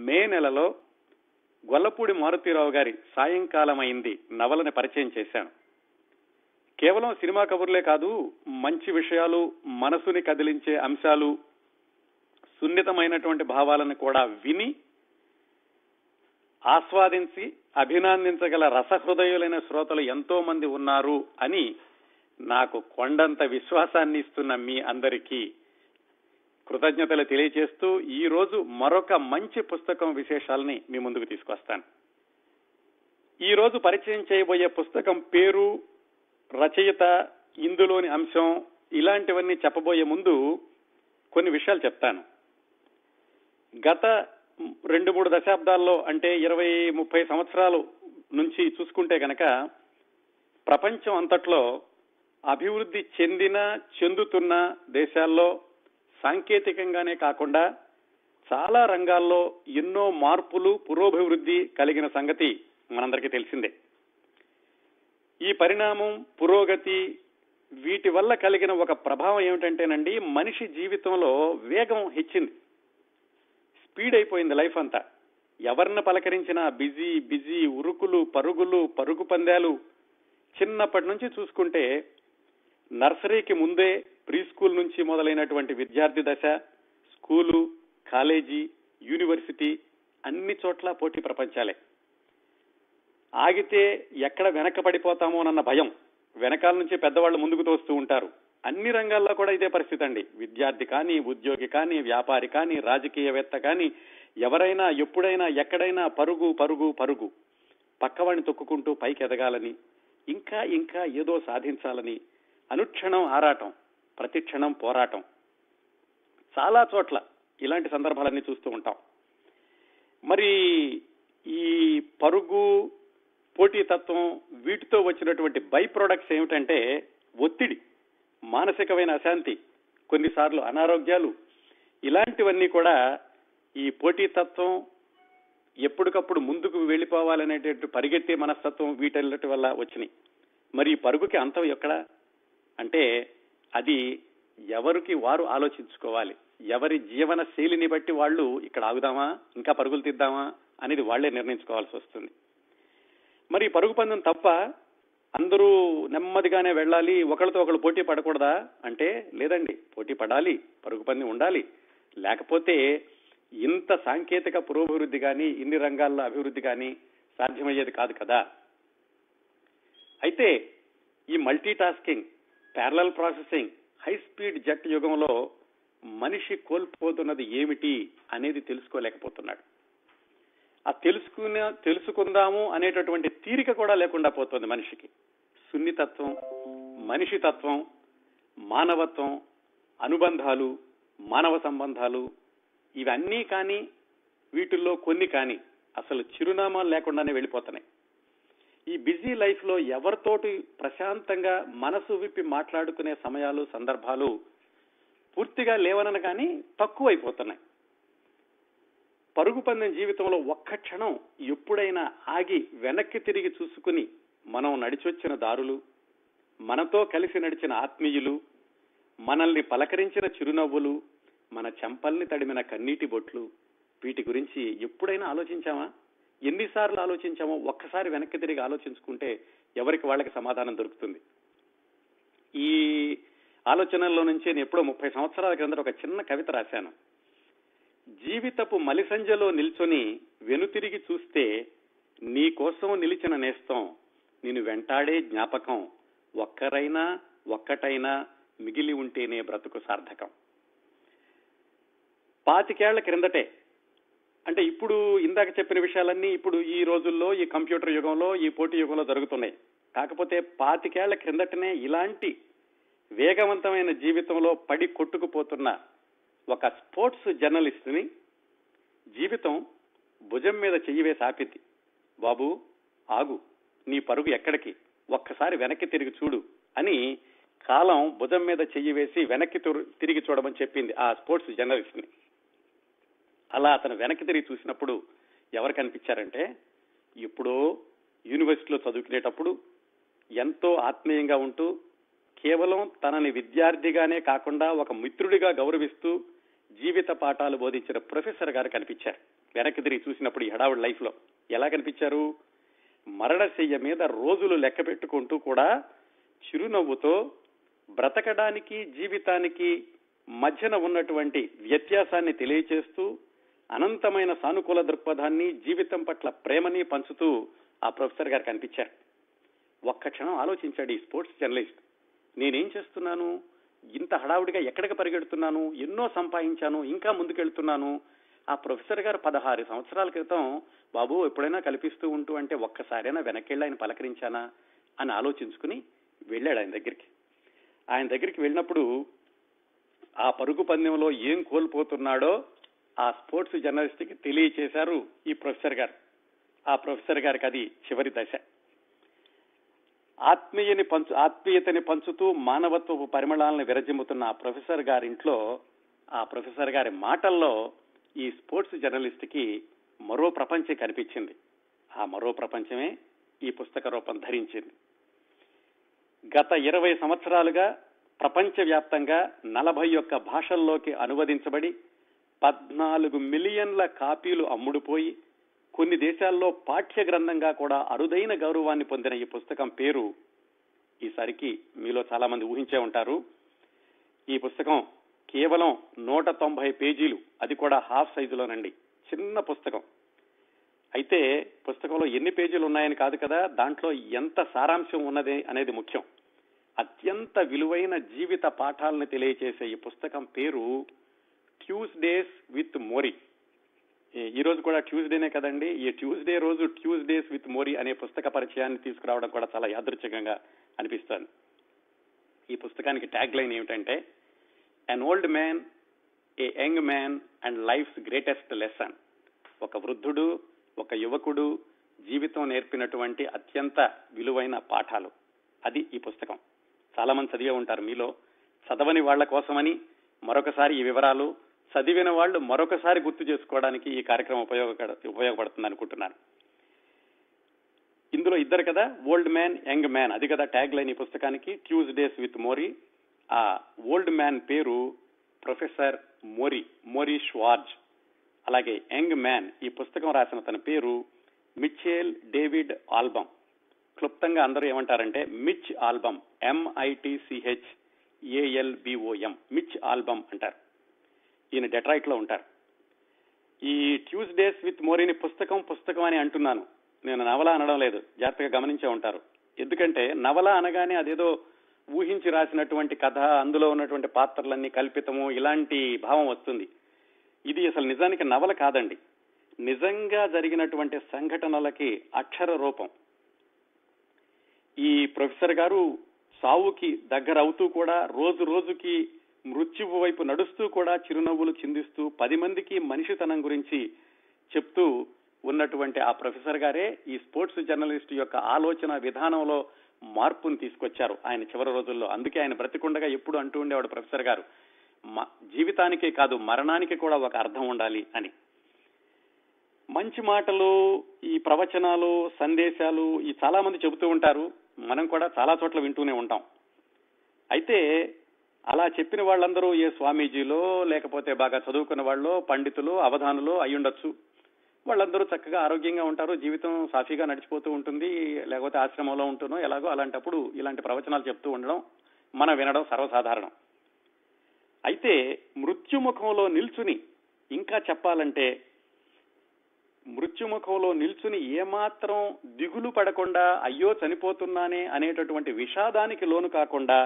మే నెలలో గొల్లపూడి మారుతీరావు గారి సాయంకాలం అయింది నవలని పరిచయం చేశాను కేవలం సినిమా కబుర్లే కాదు మంచి విషయాలు మనసుని కదిలించే అంశాలు సున్నితమైనటువంటి భావాలను కూడా విని ఆస్వాదించి అభినందించగల రసహృదయులైన శ్రోతలు ఎంతో మంది ఉన్నారు అని నాకు కొండంత విశ్వాసాన్ని ఇస్తున్న మీ అందరికీ కృతజ్ఞతలు తెలియజేస్తూ ఈ రోజు మరొక మంచి పుస్తకం విశేషాలని మీ ముందుకు తీసుకొస్తాను ఈ రోజు పరిచయం చేయబోయే పుస్తకం పేరు రచయిత ఇందులోని అంశం ఇలాంటివన్నీ చెప్పబోయే ముందు కొన్ని విషయాలు చెప్తాను గత రెండు మూడు దశాబ్దాల్లో అంటే ఇరవై ముప్పై సంవత్సరాలు నుంచి చూసుకుంటే గనక ప్రపంచం అంతట్లో అభివృద్ధి చెందిన చెందుతున్న దేశాల్లో సాంకేతికంగానే కాకుండా చాలా రంగాల్లో ఎన్నో మార్పులు పురోభివృద్ధి కలిగిన సంగతి మనందరికీ తెలిసిందే ఈ పరిణామం పురోగతి వీటి వల్ల కలిగిన ఒక ప్రభావం ఏమిటంటేనండి మనిషి జీవితంలో వేగం హెచ్చింది స్పీడ్ అయిపోయింది లైఫ్ అంతా ఎవరిని పలకరించినా బిజీ బిజీ ఉరుకులు పరుగులు పరుగు పందాలు చిన్నప్పటి నుంచి చూసుకుంటే నర్సరీకి ముందే ప్రీ స్కూల్ నుంచి మొదలైనటువంటి విద్యార్థి దశ స్కూలు కాలేజీ యూనివర్సిటీ అన్ని చోట్ల పోటీ ప్రపంచాలే ఆగితే ఎక్కడ వెనక పడిపోతామోనన్న భయం వెనకాల నుంచి పెద్దవాళ్ళు ముందుకు తోస్తూ ఉంటారు అన్ని రంగాల్లో కూడా ఇదే పరిస్థితి అండి విద్యార్థి కానీ ఉద్యోగి కానీ వ్యాపారి కానీ రాజకీయవేత్త కానీ ఎవరైనా ఎప్పుడైనా ఎక్కడైనా పరుగు పరుగు పరుగు పక్కవాడిని తొక్కుకుంటూ పైకి ఎదగాలని ఇంకా ఇంకా ఏదో సాధించాలని అనుక్షణం ఆరాటం ప్రతి క్షణం పోరాటం చాలా చోట్ల ఇలాంటి సందర్భాలన్నీ చూస్తూ ఉంటాం మరి ఈ పరుగు పోటీతత్వం వీటితో వచ్చినటువంటి బై ప్రొడక్ట్స్ ఏమిటంటే ఒత్తిడి మానసికమైన అశాంతి కొన్నిసార్లు అనారోగ్యాలు ఇలాంటివన్నీ కూడా ఈ పోటీతత్వం ఎప్పటికప్పుడు ముందుకు వెళ్ళిపోవాలనేటట్టు పరిగెత్తే మనస్తత్వం వీటన్నిటి వల్ల వచ్చినాయి మరి ఈ పరుగుకి అంతం ఎక్కడ అంటే అది ఎవరికి వారు ఆలోచించుకోవాలి ఎవరి జీవన శైలిని బట్టి వాళ్ళు ఇక్కడ ఆగుదామా ఇంకా పరుగులు తీద్దామా అనేది వాళ్లే నిర్ణయించుకోవాల్సి వస్తుంది మరి ఈ పరుగు పందెం తప్ప అందరూ నెమ్మదిగానే వెళ్ళాలి ఒకరితో ఒకరు పోటీ పడకూడదా అంటే లేదండి పోటీ పడాలి పరుగు పందెం ఉండాలి లేకపోతే ఇంత సాంకేతిక పురోభివృద్ధి కానీ ఇన్ని రంగాల్లో అభివృద్ధి కానీ సాధ్యమయ్యేది కాదు కదా అయితే ఈ multitasking parallel processing high speed jet యుగంలో మనిషి కోల్పోతున్నది ఏమిటి అనేది తెలుసుకోలేకపోతున్నాడు ఆ తెలుసుకునే తెలుసుకుందాము అనేటటువంటి తీరిక కూడా లేకుండా పోతుంది మనిషికి సున్నితత్వం మనిషి తత్వం మానవత్వం అనుబంధాలు మానవ సంబంధాలు ఇవన్నీ కానీ వీటిల్లో కొన్ని కానీ అసలు చిరునామాలు లేకుండానే వెళ్ళిపోతున్నాయి ఈ బిజీ లైఫ్ లో ఎవరితోటి ప్రశాంతంగా మనసు విప్పి మాట్లాడుకునే సమయాలు సందర్భాలు పూర్తిగా లేవనన కానీ తక్కువైపోతున్నాయి పరుగు పందెం జీవితంలో ఒక్క క్షణం ఎప్పుడైనా ఆగి వెనక్కి తిరిగి చూసుకుని మనం నడిచొచ్చిన దారులు మనతో కలిసి నడిచిన ఆత్మీయులు మనల్ని పలకరించిన చిరునవ్వులు మన చెంపల్ని తడిమిన కన్నీటి బొట్లు వీటి గురించి ఎప్పుడైనా ఆలోచించామా ఎన్నిసార్లు ఆలోచించామో ఒక్కసారి వెనక్కి తిరిగి ఆలోచించుకుంటే ఎవరికి వాళ్ళకి సమాధానం దొరుకుతుంది ఈ ఆలోచనల్లో నుంచి నేను ఎప్పుడో ముప్పై సంవత్సరాల క్రిందట ఒక చిన్న కవిత రాశాను జీవితపు మలిసంజలో నిల్చొని వెనుతిరిగి చూస్తే నీ కోసం నిలిచిన నేస్తం నేను వెంటాడే జ్ఞాపకం ఒక్కరైనా ఒక్కటైనా మిగిలి ఉంటేనే బ్రతుకు సార్థకం పాతికేళ్ల క్రిందటే అంటే ఇప్పుడు ఇందాక చెప్పిన విషయాలన్నీ ఇప్పుడు ఈ రోజుల్లో ఈ కంప్యూటర్ యుగంలో ఈ పోటీ యుగంలో జరుగుతున్నాయి కాకపోతే పాతికేళ్ల క్రిందటనే ఇలాంటి వేగవంతమైన జీవితంలో పడి కొట్టుకుపోతున్న ఒక స్పోర్ట్స్ జర్నలిస్ట్ ని జీవితం భుజం మీద చెయ్యి వేసి ఆపింది బాబు ఆగు నీ పరుగు ఎక్కడికి ఒక్కసారి వెనక్కి తిరిగి చూడు అని కాలం భుజం మీద చెయ్యి వేసి వెనక్కి తిరిగి చూడమని చెప్పింది ఆ స్పోర్ట్స్ జర్నలిస్ట్ ని అలా అతను వెనక్కి తిరిగి చూసినప్పుడు ఎవరు కనిపించారంటే ఇప్పుడు యూనివర్సిటీలో చదువుకునేటప్పుడు ఎంతో ఆత్మీయంగా ఉంటూ కేవలం తనని విద్యార్థిగానే కాకుండా ఒక మిత్రుడిగా గౌరవిస్తూ జీవిత పాఠాలు బోధించిన ప్రొఫెసర్ గారు కనిపించారు వెనక్కి తిరిగి చూసినప్పుడు ఈ హడావుడి లైఫ్ లో ఎలా కనిపించారు మరణశయ్య మీద రోజులు లెక్క పెట్టుకుంటూ కూడా చిరునవ్వుతో బ్రతకడానికి జీవితానికి మధ్యన ఉన్నటువంటి వ్యత్యాసాన్ని తెలియచేస్తూ అనంతమైన సానుకూల దృక్పథాన్ని జీవితం పట్ల ప్రేమని పంచుతూ ఆ ప్రొఫెసర్ గారు కనిపించారు ఒక్క క్షణం ఆలోచించాడు ఈ స్పోర్ట్స్ జర్నలిస్ట్ నేనేం చేస్తున్నాను ఇంత హడావుడిగా ఎక్కడికి పరిగెడుతున్నాను ఎన్నో సంపాదించాను ఇంకా ముందుకెళ్తున్నాను ఆ ప్రొఫెసర్ గారు పదహారు సంవత్సరాల క్రితం బాబు ఎప్పుడైనా కల్పిస్తూ ఉంటూ అంటే ఒక్కసారైనా వెనకెళ్ళి ఆయన పలకరించానా అని ఆలోచించుకుని వెళ్ళాడు ఆయన దగ్గరికి ఆయన దగ్గరికి వెళ్ళినప్పుడు ఆ పరుగు పందెంలో ఏం కోల్పోతున్నాడో ఆ స్పోర్ట్స్ జర్నలిస్ట్ కి తెలియచేశారు ఈ ప్రొఫెసర్ గారు ఆ ప్రొఫెసర్ గారికి అది చివరి దశ ఆత్మీయని పంచు ఆత్మీయతని పంచుతూ మానవత్వపు పరిమళాలను విరజిమ్ముతున్న ఆ ప్రొఫెసర్ గారింట్లో ఆ ప్రొఫెసర్ గారి మాటల్లో ఈ స్పోర్ట్స్ జర్నలిస్ట్ కి మరో ప్రపంచం కనిపించింది ఆ మరో ప్రపంచమే ఈ పుస్తక రూపం ధరించింది గత ఇరవై సంవత్సరాలుగా ప్రపంచవ్యాప్తంగా నలభై ఒక్క భాషల్లోకి అనువదించబడి పద్నాలుగు మిలియన్ల కాపీలు అమ్ముడుపోయి కొన్ని దేశాల్లో పాఠ్య గ్రంథంగా కూడా అరుదైన గౌరవాన్ని పొందిన ఈ పుస్తకం పేరు ఈసారికి మీలో చాలా మంది ఊహించే ఉంటారు ఈ పుస్తకం కేవలం నూట తొంభై పేజీలు అది కూడా హాఫ్ సైజులోనండి చిన్న పుస్తకం అయితే పుస్తకంలో ఎన్ని పేజీలు ఉన్నాయని కాదు కదా దాంట్లో ఎంత సారాంశం ఉన్నది అనేది ముఖ్యం అత్యంత విలువైన జీవిత పాఠాలను తెలియచేసే ఈ పుస్తకం పేరు ట్యూస్డేస్ విత్ మోరీ ఈ రోజు కూడా ట్యూస్డేనే కదండి ఈ ట్యూస్డే రోజు ట్యూస్డేస్ విత్ మోరీ అనే పుస్తక పరిచయాన్ని తీసుకురావడం కూడా చాలా యాదృచ్ఛికంగా అనిపిస్తుంది ఈ పుస్తకానికి ట్యాగ్ లైన్ ఏమిటంటే an old man a young man and life's greatest lesson ఒక వృద్ధుడు ఒక యువకుడు జీవితం నేర్పినటువంటి అత్యంత విలువైన పాఠాలు అది ఈ పుస్తకం చాలా మంది చదివే ఉంటారు మీలో చదవని వాళ్ల కోసమని మరొకసారి ఈ వివరాలు చదివిన వాళ్ళు మరొకసారి గుర్తు చేసుకోవడానికి ఈ కార్యక్రమం ఉపయోగ ఉపయోగపడుతుంది అనుకుంటున్నాను ఇందులో ఇద్దరు కదా ఓల్డ్ మ్యాన్ యంగ్ మ్యాన్ అది కదా ట్యాగ్ లైన్ ఈ పుస్తకానికి ట్యూస్డేస్ విత్ మోరీ ఆ ఓల్డ్ మ్యాన్ పేరు ప్రొఫెసర్ మోరీ మోరీ షవార్జ్ అలాగే యంగ్ మ్యాన్ ఈ పుస్తకం రాసిన తన పేరు మిచ్చేల్ డేవిడ్ ఆల్బమ్ క్లుప్తంగా అందరూ ఏమంటారంటే Mitch Albom M I T C H A L B O M Mitch Albom అంటారు ఈయన డెట్రాయిట్ లో ఉంటారు ఈ ట్యూస్డేస్ విత్ మోరీని పుస్తకం పుస్తకం అని అంటున్నాను నేను నవల అనడం లేదు జాగ్రత్తగా గమనించే ఉంటారు ఎందుకంటే నవల అనగానే అదేదో ఊహించి రాసినటువంటి కథ అందులో ఉన్నటువంటి పాత్రలన్నీ కల్పితము ఇలాంటి భావం వస్తుంది ఇది అసలు నిజానికి నవల కాదండి నిజంగా జరిగినటువంటి సంఘటనలకి అక్షర రూపం ఈ ప్రొఫెసర్ గారు సావుకి దగ్గర అవుతూ కూడా రోజు రోజుకి మృత్యువు వైపు నడుస్తూ కూడా చిరునవ్వులు చిందిస్తూ పది మందికి మనిషితనం గురించి చెప్తూ ఉన్నటువంటి ఆ ప్రొఫెసర్ గారే ఈ స్పోర్ట్స్ జర్నలిస్ట్ యొక్క ఆలోచన విధానంలో మార్పును తీసుకొచ్చారు ఆయన చివరి రోజుల్లో అందుకే ఆయన బ్రతికుండగా ఎప్పుడు అంటూ ఉండేవాడు ప్రొఫెసర్ గారు జీవితానికే కాదు మరణానికి కూడా ఒక అర్థం ఉండాలి అని మంచి మాటలు ఈ ప్రవచనాలు సందేశాలు ఈ చాలా మంది చెబుతూ ఉంటారు మనం కూడా చాలా చోట్ల వింటూనే ఉంటాం అయితే అలా చెప్పిన వాళ్ళందరూ ఏ స్వామీజీలో లేకపోతే బాగా చదువుకున్న వాళ్ళు పండితులు అవధానులు అయ్యుండొచ్చు వాళ్ళందరూ చక్కగా ఆరోగ్యంగా ఉంటారు జీవితం సాఫీగా నడిచిపోతూ ఉంటుంది లేకపోతే ఆశ్రమంలో ఉంటునో ఎలాగో అలాంటప్పుడు ఇలాంటి ప్రవచనాలు చెప్తూ ఉండడం మనం వినడం సర్వసాధారణం అయితే మృత్యుముఖంలో నిల్చుని ఇంకా చెప్పాలంటే మృత్యుముఖంలో నిల్చుని ఏమాత్రం దిగులు పడకుండా అయ్యో చనిపోతున్నానే అనేటటువంటి విషాదానికి లోను కాకుండా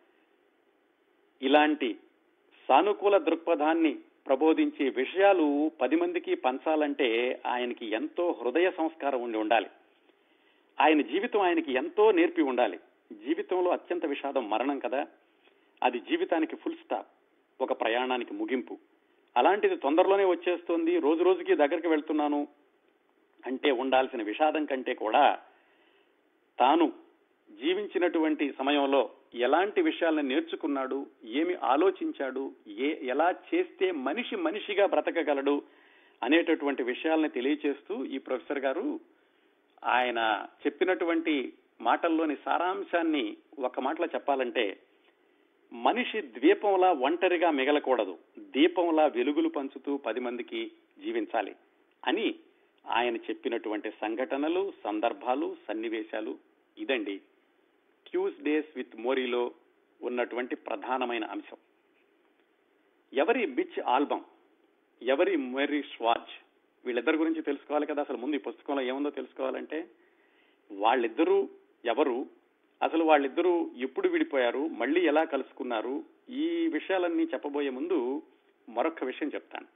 ఇలాంటి సానుకూల దృక్పథాన్ని ప్రబోధించే విషయాలు పది మందికి పంచాలంటే ఆయనకి ఎంతో హృదయ సంస్కారం ఉండి ఉండాలి ఆయన జీవితం ఆయనకి ఎంతో నేర్పి ఉండాలి జీవితంలో అత్యంత విషాదం మరణం కదా అది జీవితానికి ఫుల్ స్టాప్ ఒక ప్రయాణానికి ముగింపు అలాంటిది తొందరలోనే వచ్చేస్తుంది రోజు రోజుకి దగ్గరికి వెళ్తున్నాను అంటే ఉండాల్సిన విషాదం కంటే కూడా తాను జీవించినటువంటి సమయంలో ఎలాంటి విషయాలను నేర్చుకున్నాడు ఏమి ఆలోచించాడు ఏ ఎలా చేస్తే మనిషి మనిషిగా బ్రతకగలడు అనేటటువంటి విషయాలను తెలియచేస్తూ ఈ ప్రొఫెసర్ గారు ఆయన చెప్పినటువంటి మాటల్లోని సారాంశాన్ని ఒక మాటలో చెప్పాలంటే మనిషి ద్వీపంలా ఒంటరిగా మిగలకూడదు దీపంలా వెలుగులు పంచుతూ పది మందికి జీవించాలి అని ఆయన చెప్పినటువంటి సంఘటనలు సందర్భాలు సన్నివేశాలు ఇదండి ట్యూస్డేస్ విత్ మోరీలో ఉన్నటువంటి ప్రధానమైన అంశం ఎవరి బిచ్ ఆల్బమ్ ఎవరి మెరీ స్వాచ్ వీళ్ళిద్దరి గురించి తెలుసుకోవాలి కదా అసలు ముందు ఈ పుస్తకంలో ఏముందో తెలుసుకోవాలంటే వాళ్ళిద్దరూ ఎవరు అసలు వాళ్ళిద్దరూ ఎప్పుడు విడిపోయారు మళ్ళీ ఎలా కలుసుకున్నారు ఈ విషయాలన్నీ చెప్పబోయే ముందు మరొక విషయం చెప్తాను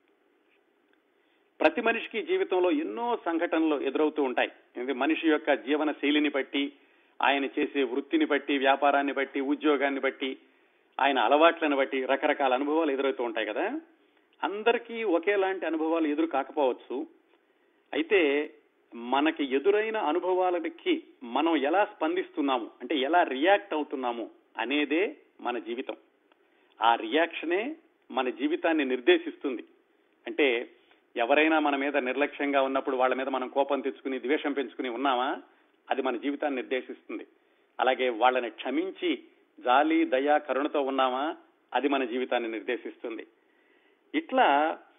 ప్రతి మనిషికి జీవితంలో ఎన్నో సంఘటనలు ఎదురవుతూ ఉంటాయి ఇది మనిషి యొక్క జీవన శైలిని బట్టి ఆయన చేసే వృత్తిని బట్టి వ్యాపారాన్ని బట్టి ఉద్యోగాన్ని బట్టి ఆయన అలవాట్లను బట్టి రకరకాల అనుభవాలు ఎదురవుతూ ఉంటాయి కదా అందరికీ ఒకేలాంటి అనుభవాలు ఎదురు కాకపోవచ్చు అయితే మనకి ఎదురైన అనుభవాలకి మనం ఎలా స్పందిస్తున్నాము అంటే ఎలా రియాక్ట్ అవుతున్నాము అనేదే మన జీవితం ఆ రియాక్షనే మన జీవితాన్ని నిర్దేశిస్తుంది అంటే ఎవరైనా మన మీద నిర్లక్ష్యంగా ఉన్నప్పుడు వాళ్ళ మీద మనం కోపం తెచ్చుకుని ద్వేషం పెంచుకుని ఉన్నామా అది మన జీవితాన్ని నిర్దేశిస్తుంది అలాగే వాళ్ళని క్షమించి జాలి దయ కరుణతో ఉన్నామా అది మన జీవితాన్ని నిర్దేశిస్తుంది ఇట్లా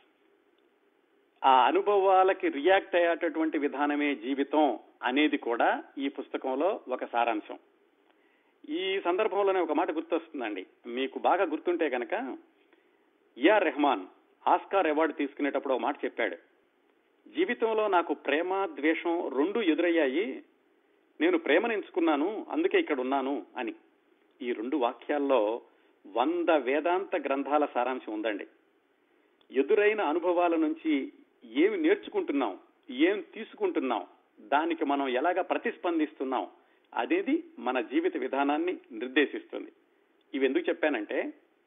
ఆ అనుభవాలకి రియాక్ట్ అయ్యేటటువంటి విధానమే జీవితం అనేది కూడా ఈ పుస్తకంలో ఒక సారాంశం ఈ సందర్భంలోనే ఒక మాట గుర్తొస్తుందండి మీకు బాగా గుర్తుంటే కనుక ఇఆర్ రెహమాన్ ఆస్కార్ అవార్డు తీసుకునేటప్పుడు ఒక మాట చెప్పాడు జీవితంలో నాకు ప్రేమ ద్వేషం రెండు ఎదురయ్యాయి నేను ప్రేమను ఎంచుకున్నాను అందుకే ఇక్కడ ఉన్నాను అని ఈ రెండు వాక్యాల్లో వంద వేదాంత గ్రంథాల సారాంశం ఉందండి ఎదురైన అనుభవాల నుంచి ఏమి నేర్చుకుంటున్నాం ఏం తీసుకుంటున్నాం దానికి మనం ఎలాగా ప్రతిస్పందిస్తున్నాం అనేది మన జీవిత విధానాన్ని నిర్దేశిస్తుంది ఇవి ఎందుకు చెప్పానంటే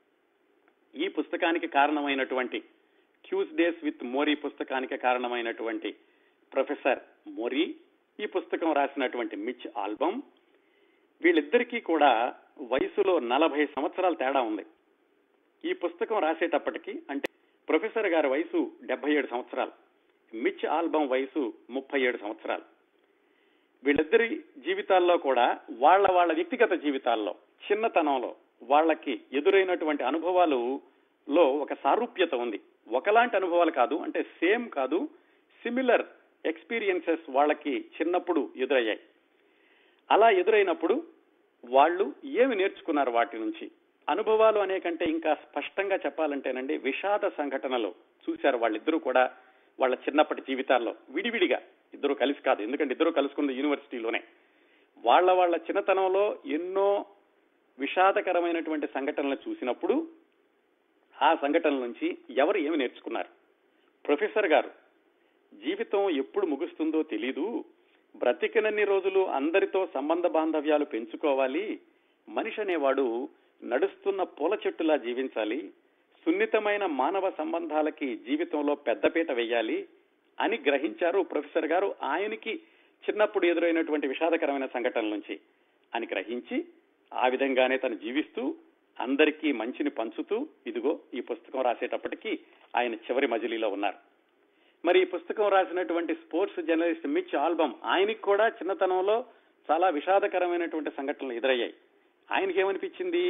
ఈ పుస్తకానికి కారణమైనటువంటి ట్యూస్డేస్ విత్ మోరీ పుస్తకానికి కారణమైనటువంటి ప్రొఫెసర్ మోరీ ఈ పుస్తకం రాసినటువంటి మిచ్ ఆల్బమ్ వీళ్ళిద్దరికీ కూడా వయసులో నలభై సంవత్సరాల తేడా ఉంది ఈ పుస్తకం రాసేటప్పటికి అంటే ప్రొఫెసర్ గారి వయసు డెబ్బై ఏడు సంవత్సరాలు మిచ్ ఆల్బమ్ వయసు ముప్పై ఏడు సంవత్సరాలు వీళ్ళిద్దరి జీవితాల్లో కూడా వాళ్ళ వాళ్ళ వ్యక్తిగత జీవితాల్లో చిన్నతనంలో వాళ్ళకి ఎదురైనటువంటి అనుభవాలు లో ఒక సారూప్యత ఉంది ఒకలాంటి అనుభవాలు కాదు అంటే సేమ్ కాదు సిమిలర్ ఎక్స్పీరియన్సెస్ వాళ్ళకి చిన్నప్పుడు ఎదురయ్యాయి అలా ఎదురైనప్పుడు వాళ్ళు ఏమి నేర్చుకున్నారు వాటి నుంచి అనుభవాలు అనే కంటే ఇంకా స్పష్టంగా చెప్పాలంటేనండి విషాద సంఘటనలు చూశారు వాళ్ళిద్దరూ కూడా వాళ్ళ చిన్నప్పటి జీవితాల్లో విడివిడిగా ఇద్దరు కలిసి కాదు ఎందుకంటే ఇద్దరు కలుసుకున్న యూనివర్సిటీలోనే వాళ్ళ వాళ్ళ చిన్నతనంలో ఎన్నో విషాదకరమైనటువంటి సంఘటనలు చూసినప్పుడు ఆ సంఘటనల నుంచి ఎవరు ఏమి నేర్చుకున్నారు ప్రొఫెసర్ గారు జీవితం ఎప్పుడు ముగుస్తుందో తెలీదు బ్రతికినన్ని రోజులు అందరితో సంబంధ బాంధవ్యాలు పెంచుకోవాలి మనిషి అనేవాడు నడుస్తున్న పూల చెట్టులా జీవించాలి సున్నితమైన మానవ సంబంధాలకి జీవితంలో పెద్దపీట వేయాలి అని గ్రహించారు ప్రొఫెసర్ గారు ఆయనకి చిన్నప్పుడు ఎదురైనటువంటి విషాదకరమైన సంఘటనల నుంచి అని గ్రహించి ఆ విధంగానే తను జీవిస్తూ అందరికీ మంచిని పంచుతూ ఇదిగో ఈ పుస్తకం రాసేటప్పటికీ ఆయన చివరి మజిలీలో ఉన్నారు మరి ఈ పుస్తకం రాసినటువంటి స్పోర్ట్స్ జర్నలిస్ట్ మిచ్ ఆల్బమ్ ఆయనకి కూడా చిన్నతనంలో చాలా విషాదకరమైనటువంటి సంఘటనలు ఎదురయ్యాయి ఆయనకి ఏమనిపించింది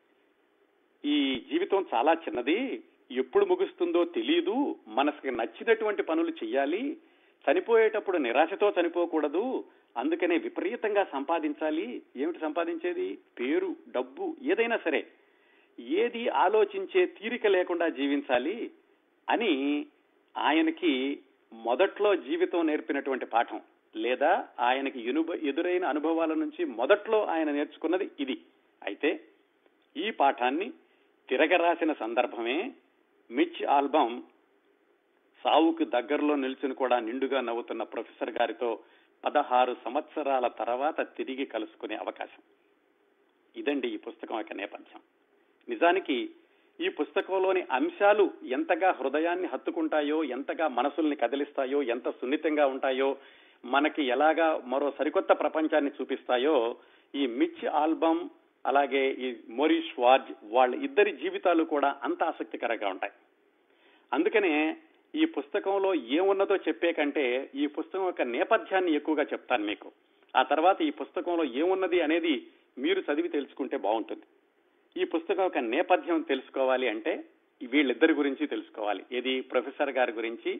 ఈ జీవితం చాలా చిన్నది ఎప్పుడు ముగుస్తుందో తెలియదు మనసుకి నచ్చినటువంటి పనులు చెయ్యాలి చనిపోయేటప్పుడు నిరాశతో చనిపోకూడదు అందుకనే విపరీతంగా సంపాదించాలి ఏమిటి సంపాదించేది పేరు డబ్బు ఏదైనా సరే ఏది ఆలోచించే తీరిక లేకుండా జీవించాలి అని ఆయనకి మొదట్లో జీవితం నేర్పినటువంటి పాఠం లేదా ఆయనకి ఎనుబ ఎదురైన అనుభవాల నుంచి మొదట్లో ఆయన నేర్చుకున్నది ఇది అయితే ఈ పాఠాన్ని తిరగరాసిన సందర్భమే మిచ్ ఆల్బమ్ సావుకు దగ్గరలో నిల్చుని కూడా నిండుగా నవ్వుతున్న ప్రొఫెసర్ గారితో పదహారు సంవత్సరాల తర్వాత తిరిగి కలుసుకునే అవకాశం ఇదండి ఈ పుస్తకం యొక్క నేపథ్యం నిజానికి ఈ పుస్తకంలోని అంశాలు ఎంతగా హృదయాన్ని హత్తుకుంటాయో ఎంతగా మనసుల్ని కదిలిస్తాయో ఎంత సున్నితంగా ఉంటాయో మనకి ఎలాగా మరో సరికొత్త ప్రపంచాన్ని చూపిస్తాయో ఈ మిచ్ ఆల్బమ్ అలాగే ఈ మోరిష్ వార్జ్ వాళ్ళ ఇద్దరి జీవితాలు కూడా అంత ఆసక్తికరంగా ఉంటాయి అందుకనే ఈ పుస్తకంలో ఏమున్నదో చెప్పే కంటే ఈ పుస్తకం యొక్క నేపథ్యాన్ని ఎక్కువగా చెప్తాను మీకు ఆ తర్వాత ఈ పుస్తకంలో ఏమున్నది అనేది మీరు చదివి తెలుసుకుంటే బాగుంటుంది ఈ పుస్తకం యొక్క నేపథ్యం తెలుసుకోవాలి అంటే వీళ్ళిద్దరి గురించి తెలుసుకోవాలి ఇది ప్రొఫెసర్ గారి గురించి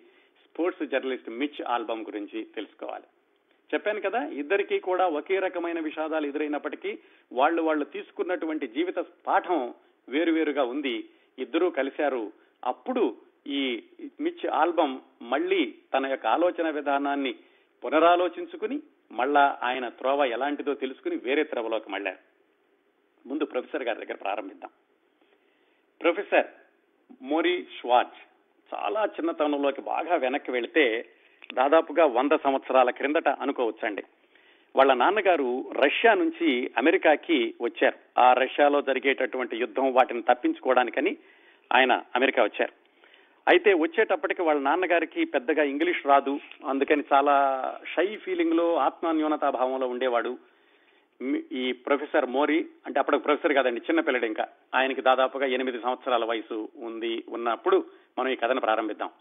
స్పోర్ట్స్ జర్నలిస్ట్ మిచ్ ఆల్బమ్ గురించి తెలుసుకోవాలి చెప్పాను కదా ఇద్దరికి కూడా ఒకే రకమైన విషాదాలు ఎదురైనప్పటికీ వాళ్ళు వాళ్ళు తీసుకున్నటువంటి జీవిత పాఠం వేరువేరుగా ఉంది ఇద్దరూ కలిశారు అప్పుడు ఈ మిచ్ ఆల్బమ్ మళ్ళీ తన యొక్క ఆలోచన విధానాన్ని పునరాలోచించుకుని మళ్ళా ఆయన త్రోవ ఎలాంటిదో తెలుసుకుని వేరే త్రోవలోకి మళ్ళారు ముందు ప్రొఫెసర్ గారి దగ్గర ప్రారంభిద్దాం ప్రొఫెసర్ మోరీ ష్వార్జ్ చాలా చిన్నతనంలోకి బాగా వెనక్కి వెళితే దాదాపుగా వంద సంవత్సరాల క్రిందట అనుకోవచ్చండి వాళ్ళ నాన్నగారు రష్యా నుంచి అమెరికాకి వచ్చారు ఆ రష్యాలో జరిగేటటువంటి యుద్ధం వాటిని తప్పించుకోవడానికని ఆయన అమెరికా వచ్చారు అయితే వచ్చేటప్పటికి వాళ్ళ నాన్నగారికి పెద్దగా ఇంగ్లీష్ రాదు అందుకని చాలా షై ఫీలింగ్ లో ఆత్మన్యూనతా భావంలో ఉండేవాడు మి- ఈ ప్రొఫెసర్ మోరీ అంటే అప్పుడు ప్రొఫెసర్ కాదండి చిన్న పిల్లడు ఇంకా ఆయనకి దాదాపుగా ఎనిమిది సంవత్సరాల వయసు ఉంది ఉన్నప్పుడు మనం ఈ కథను ప్రారంభిద్దాం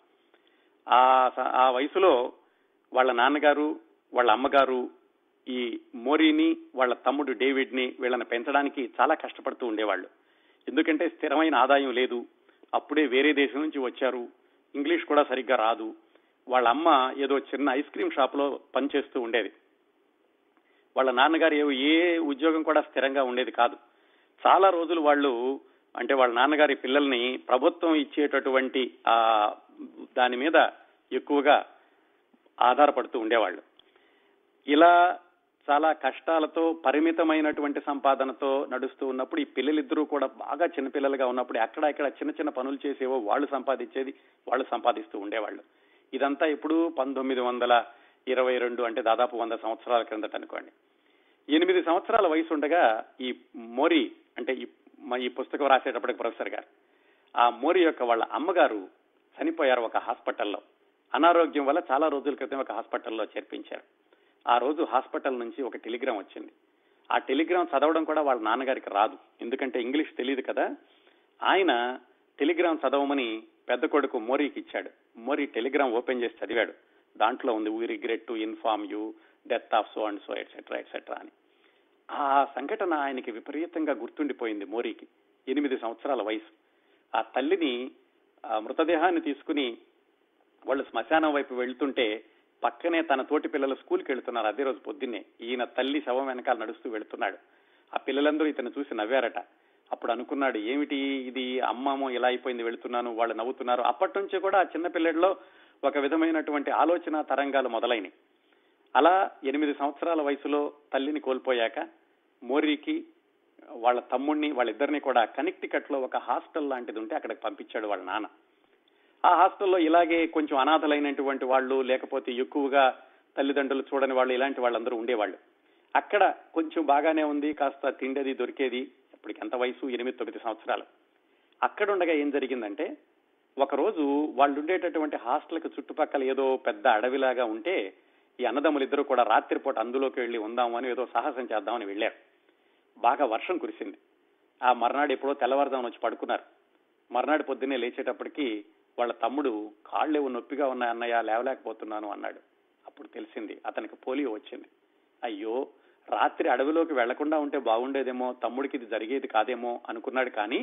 ఆ స- ఆ వయసులో వాళ్ళ నాన్నగారు వాళ్ళ అమ్మగారు ఈ మోరీని వాళ్ళ తమ్ముడు డేవిడ్ ని వీళ్ళని పెంచడానికి చాలా కష్టపడుతూ ఉండేవాళ్ళు ఎందుకంటే స్థిరమైన ఆదాయం లేదు అప్పుడే వేరే దేశం నుంచి వచ్చారు ఇంగ్లీష్ కూడా సరిగ్గా రాదు వాళ్ళ అమ్మ ఏదో చిన్న ఐస్ క్రీమ్ షాప్ లో పనిచేస్తూ ఉండేది వాళ్ళ నాన్నగారు ఏ ఏ ఉద్యోగం కూడా స్థిరంగా ఉండేది కాదు చాలా రోజులు వాళ్ళు అంటే వాళ్ళ నాన్నగారి పిల్లల్ని ప్రభుత్వం ఇచ్చేటటువంటి ఆ దాని మీద ఎక్కువగా ఆధారపడుతూ ఉండేవాళ్ళు ఇలా చాలా కష్టాలతో పరిమితమైనటువంటి సంపాదనతో నడుస్తూ ఉన్నప్పుడు ఈ పిల్లలిద్దరూ కూడా బాగా చిన్నపిల్లలుగా ఉన్నప్పుడు అక్కడ ఇక్కడ చిన్న చిన్న పనులు చేసేవో వాళ్ళు సంపాదించేది వాళ్ళు సంపాదిస్తూ ఉండేవాళ్ళు ఇదంతా ఇప్పుడు పంతొమ్మిది వందల ఇరవై రెండు అంటే దాదాపు వంద సంవత్సరాల క్రిందట అనుకోండి ఎనిమిది సంవత్సరాల వయసు ఉండగా ఈ మోరీ అంటే ఈ మ- ఈ పుస్తకం రాసేటప్పటికి ప్రొఫెసర్ గారు ఆ మోరీ యొక్క వాళ్ళ అమ్మగారు చనిపోయారు ఒక హాస్పిటల్లో అనారోగ్యం వల్ల చాలా రోజుల క్రితం ఒక హాస్పిటల్లో చేర్పించారు ఆ రోజు హాస్పిటల్ నుంచి ఒక టెలిగ్రామ్ వచ్చింది ఆ టెలిగ్రామ్ చదవడం కూడా వాళ్ళ నాన్నగారికి రాదు ఎందుకంటే ఇంగ్లీష్ తెలియదు కదా ఆయన టెలిగ్రామ్ చదవమని పెద్ద కొడుకు మోరీకి ఇచ్చాడు మోరీ టెలిగ్రామ్ ఓపెన్ చేసి చదివాడు దాంట్లో ఉంది we regret to inform you death of so and so etcetera etcetera అని ఆ సంఘటన ఆయనకి విపరీతంగా గుర్తుండిపోయింది మోరీకి ఎనిమిది సంవత్సరాల వయసు ఆ తల్లిని ఆ మృతదేహాన్ని తీసుకుని వాళ్ళు శ్మశానం వైపు వెళ్తుంటే పక్కనే తన తోటి పిల్లలు స్కూల్కి వెళ్తున్నారు అదే రోజు పొద్దున్నే ఈయన తల్లి శవం వెనకాల నడుస్తూ వెళ్తున్నాడు ఆ పిల్లలందరూ ఇతను చూసి నవ్వారట అప్పుడు అనుకున్నాడు ఏమిటి ఇది అమ్మమో ఇలా అయిపోయింది వెళుతున్నాను వాళ్ళు నవ్వుతున్నారు అప్పటి నుంచి కూడా ఆ చిన్న పిల్లడిలో ఒక విధమైనటువంటి ఆలోచన తరంగాలు మొదలైనవి అలా ఎనిమిది సంవత్సరాల వయసులో తల్లిని కోల్పోయాక మోరీకి వాళ్ళ తమ్ముడిని వాళ్ళిద్దరిని కూడా కనెక్టికట్ లో ఒక హాస్టల్ లాంటిది ఉంటే అక్కడికి పంపించాడు వాళ్ళ నాన్న ఆ హాస్టల్లో ఇలాగే కొంచెం అనాథలైనటువంటి వాళ్ళు లేకపోతే ఎక్కువగా తల్లిదండ్రులు చూడని వాళ్ళు ఇలాంటి వాళ్ళందరూ ఉండేవాళ్ళు అక్కడ కొంచెం బాగానే ఉంది కాస్త తిండేది దొరికేది ఇప్పటికి ఎంత వయసు ఎనిమిది తొమ్మిది సంవత్సరాలు అక్కడ ఉండగా ఏం జరిగిందంటే ఒకరోజు వాళ్ళు ఉండేటటువంటి హాస్టల్కి చుట్టుపక్కల ఏదో పెద్ద అడవిలాగా ఉంటే ఈ అన్నదమ్ములు ఇద్దరు కూడా రాత్రిపూట అందులోకి వెళ్లి ఉందామని ఏదో సాహసం చేద్దామని వెళ్ళారు బాగా వర్షం కురిసింది ఆ మర్నాడు ఎప్పుడో తెల్లవారుదామని వచ్చి పడుకున్నారు మర్నాడు పొద్దున్నే లేచేటప్పటికి వాళ్ళ తమ్ముడు కాళ్ళేవో నొప్పిగా ఉన్నాయి అన్నయ్య లేవలేకపోతున్నాను అన్నాడు అప్పుడు తెలిసింది అతనికి పోలియో వచ్చింది అయ్యో రాత్రి అడవిలోకి వెళ్లకుండా ఉంటే బాగుండేదేమో తమ్ముడికి ఇది జరిగేది కాదేమో అనుకున్నాడు కానీ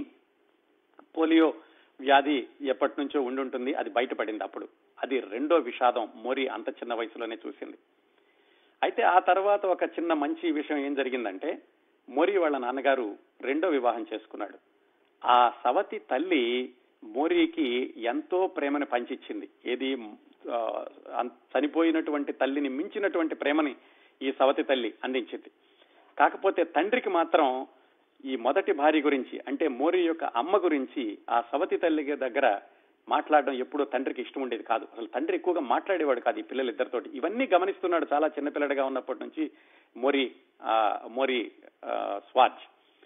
పోలియో వ్యాధి ఎప్పటి నుంచో ఉండుంటుంది అది బయటపడింది అప్పుడు అది రెండో విషాదం మోరీ అంత చిన్న వయసులోనే చూసింది అయితే ఆ తర్వాత ఒక చిన్న మంచి విషయం ఏం జరిగిందంటే మోరీ వాళ్ళ నాన్నగారు రెండో వివాహం చేసుకున్నాడు ఆ సవతి తల్లి మోరీకి ఎంతో ప్రేమని పంచిచ్చింది ఏది ఆ, అన్- చనిపోయినటువంటి తల్లిని మించినటువంటి ప్రేమని ఈ సవతి తల్లి అందించింది కాకపోతే తండ్రికి మాత్రం ఈ మొదటి భార్య గురించి అంటే మోరీ యొక్క అమ్మ గురించి ఆ సవతి తల్లి దగ్గర మాట్లాడడం ఎప్పుడూ తండ్రికి ఇష్టం ఉండేది కాదు అసలు తండ్రి ఎక్కువగా మాట్లాడేవాడు కాదు ఈ పిల్లలిద్దరితోటి ఇవన్నీ గమనిస్తున్నాడు చాలా చిన్నపిల్లడిగా ఉన్నప్పటి నుంచి మోరీ ఆ, మోరీ ఆ, స్వార్జ్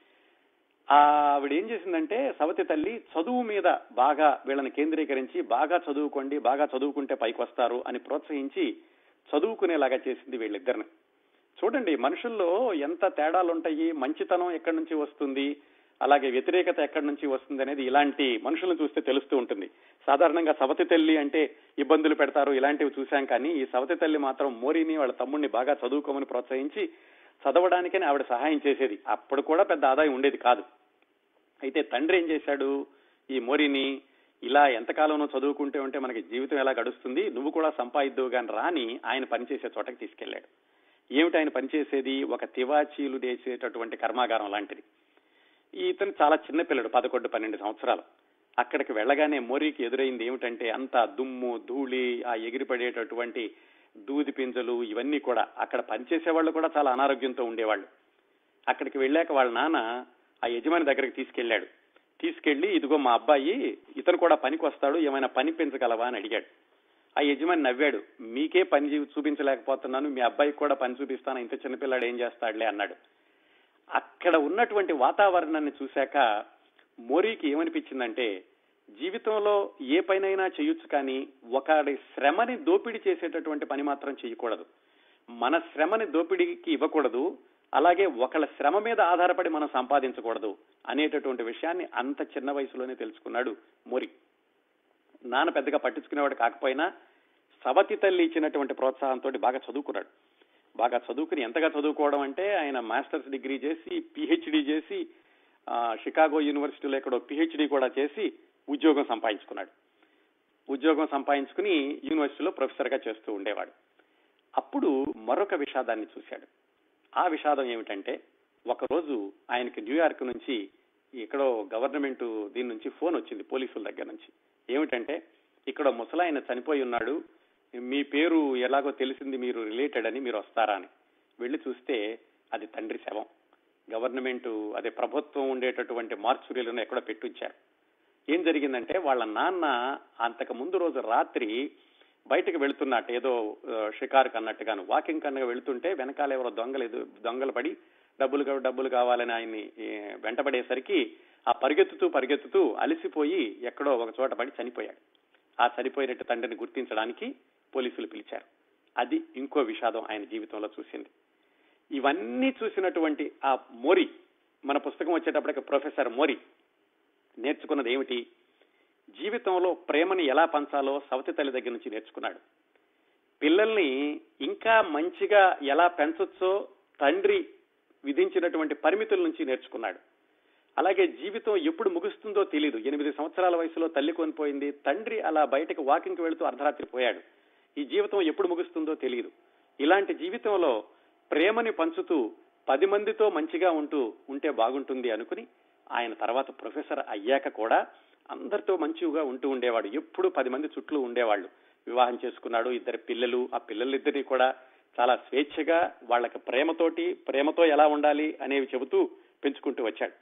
ఆవిడ ఏం చేసిందంటే సవతి తల్లి చదువు మీద బాగా వీళ్ళని కేంద్రీకరించి బాగా చదువుకోండి బాగా చదువుకుంటే పైకి వస్తారు అని ప్రోత్సహించి చదువుకునేలాగా చేసింది వీళ్ళిద్దరిని చూడండి మనుషుల్లో ఎంత తేడాలు ఉంటాయి మంచితనం ఎక్కడి నుంచి వస్తుంది అలాగే వ్యతిరేకత ఎక్కడి నుంచి వస్తుంది అనేది ఇలాంటి మనుషులను చూస్తే తెలుస్తూ ఉంటుంది సాధారణంగా సవతి తల్లి అంటే ఇబ్బందులు పెడతారు ఇలాంటివి చూశాం కానీ ఈ సవతి తల్లి మాత్రం మోరీని వాళ్ళ తమ్ముడిని బాగా చదువుకోమని ప్రోత్సహించి చదవడానికని ఆవిడ సహాయం చేసేది అప్పుడు కూడా పెద్ద ఆదాయం ఉండేది కాదు అయితే తండ్రి ఏం చేశాడు ఈ మోరీని ఇలా ఎంతకాలంలో చదువుకుంటే ఉంటే మనకి జీవితం ఎలా గడుస్తుంది నువ్వు కూడా సంపాదిద్దువు కానీ రాని ఆయన పనిచేసే చోటకి తీసుకెళ్లాడు ఏమిటి ఆయన పనిచేసేది ఒక తివాచీలు చేసేటటువంటి కర్మాగారం లాంటిది ఇతను చాలా చిన్న పిల్లడు పదకొండు పన్నెండు సంవత్సరాలు అక్కడికి వెళ్ళగానే మోరీకి ఎదురైంది ఏమిటంటే అంత దుమ్ము ధూళి ఆ ఎగిరిపడేటటువంటి దూది పింజలు ఇవన్నీ కూడా అక్కడ పనిచేసే వాళ్ళు కూడా చాలా అనారోగ్యంతో ఉండేవాళ్ళు అక్కడికి వెళ్ళాక వాళ్ళ నాన్న ఆ యజమాని దగ్గరికి తీసుకెళ్లాడు తీసుకెళ్లి ఇదిగో మా అబ్బాయి ఇతను కూడా పనికి వస్తాడు ఏమైనా పని పెంచగలవా అని అడిగాడు ఆ యజమాని నవ్వాడు మీకే పని చూపించలేకపోతున్నాను మీ అబ్బాయికి కూడా పని చూపిస్తాను ఇంత చిన్నపిల్లాడు ఏం చేస్తాడులే అన్నాడు అక్కడ ఉన్నటువంటి వాతావరణాన్ని చూశాక మోరీకి ఏమనిపించిందంటే జీవితంలో ఏ పనైనా చేయొచ్చు కానీ ఒకడి శ్రమని దోపిడీ చేసేటటువంటి పని మాత్రం చేయకూడదు మన శ్రమని దోపిడీకి ఇవ్వకూడదు అలాగే ఒకళ్ళ శ్రమ మీద ఆధారపడి మనం సంపాదించకూడదు అనేటటువంటి విషయాన్ని అంత చిన్న వయసులోనే తెలుసుకున్నాడు మోరి నాన్న పెద్దగా పట్టించుకునేవాడు కాకపోయినా సవతి తల్లి ఇచ్చినటువంటి ప్రోత్సాహంతో బాగా చదువుకున్నాడు బాగా చదువుకుని ఎంతగా చదువుకోవడం అంటే ఆయన మాస్టర్స్ డిగ్రీ చేసి పిహెచ్డి చేసి షికాగో యూనివర్సిటీలో ఎక్కడో పిహెచ్డి కూడా చేసి ఉద్యోగం సంపాదించుకున్నాడు ఉద్యోగం సంపాదించుకుని యూనివర్సిటీలో ప్రొఫెసర్ గా చేస్తూ ఉండేవాడు అప్పుడు మరొక విషాదాన్ని చూశాడు ఆ విషాదం ఏమిటంటే ఒకరోజు ఆయనకి న్యూయార్క్ నుంచి ఎక్కడో గవర్నమెంట్ దీని నుంచి ఫోన్ వచ్చింది పోలీసుల దగ్గర నుంచి ఏమిటంటే ఇక్కడ ముసలాయన చనిపోయి ఉన్నాడు మీ పేరు ఎలాగో తెలిసింది మీరు రిలేటెడ్ అని మీరు వస్తారా అని వెళ్లి చూస్తే అది తండ్రి శవం గవర్నమెంట్ అదే ప్రభుత్వం ఉండేటటువంటి మార్చురీలను ఎక్కడో పెట్టించారు ఏం జరిగిందంటే వాళ్ళ నాన్న అంతకు ముందు రోజు రాత్రి బయటకు వెళుతున్నట్టు ఏదో షికారుకు అన్నట్టుగాను వాకింగ్ కన్నగా వెళుతుంటే వెనకాల ఎవరో దొంగలు దొంగలు పడి డబ్బులు డబ్బులు కావాలని ఆయన్ని వెంటబడేసరికి ఆ పరిగెత్తుతూ పరిగెత్తుతూ అలసిపోయి ఎక్కడో ఒక చోట పడి చనిపోయాడు ఆ చనిపోయినట్టు తండ్రిని గుర్తించడానికి పోలీసులు పిలిచారు అది ఇంకో విషాదం ఆయన జీవితంలో చూసింది ఇవన్నీ చూసినటువంటి ఆ మోరి మన పుస్తకం వచ్చేటప్పటికి ప్రొఫెసర్ మోరి నేర్చుకున్నది ఏమిటి జీవితంలో ప్రేమని ఎలా పంచాలో సవతి తల్లి దగ్గర నుంచి నేర్చుకున్నాడు పిల్లల్ని ఇంకా మంచిగా ఎలా పెంచొచ్చో తండ్రి విధించినటువంటి పరిమితుల నుంచి నేర్చుకున్నాడు అలాగే జీవితం ఎప్పుడు ముగుస్తుందో తెలియదు ఎనిమిది సంవత్సరాల వయసులో తల్లి కొనిపోయింది తండ్రి అలా బయటకు వాకింగ్కి వెళుతూ అర్ధరాత్రి పోయాడు ఈ జీవితం ఎప్పుడు ముగుస్తుందో తెలియదు ఇలాంటి జీవితంలో ప్రేమని పంచుతూ పది మందితో మంచిగా ఉంటూ ఉంటే బాగుంటుంది అనుకుని ఆయన తర్వాత ప్రొఫెసర్ అయ్యాక కూడా అందరితో మంచిగా ఉంటూ ఉండేవాడు ఎప్పుడు పది మంది చుట్టూ ఉండేవాళ్ళు వివాహం చేసుకున్నాడు ఇద్దరు పిల్లలు ఆ పిల్లలిద్దరినీ కూడా చాలా స్వేచ్ఛగా వాళ్ళకి ప్రేమతోటి ప్రేమతో ఎలా ఉండాలి అనేవి చెబుతూ పెంచుకుంటూ వచ్చాడు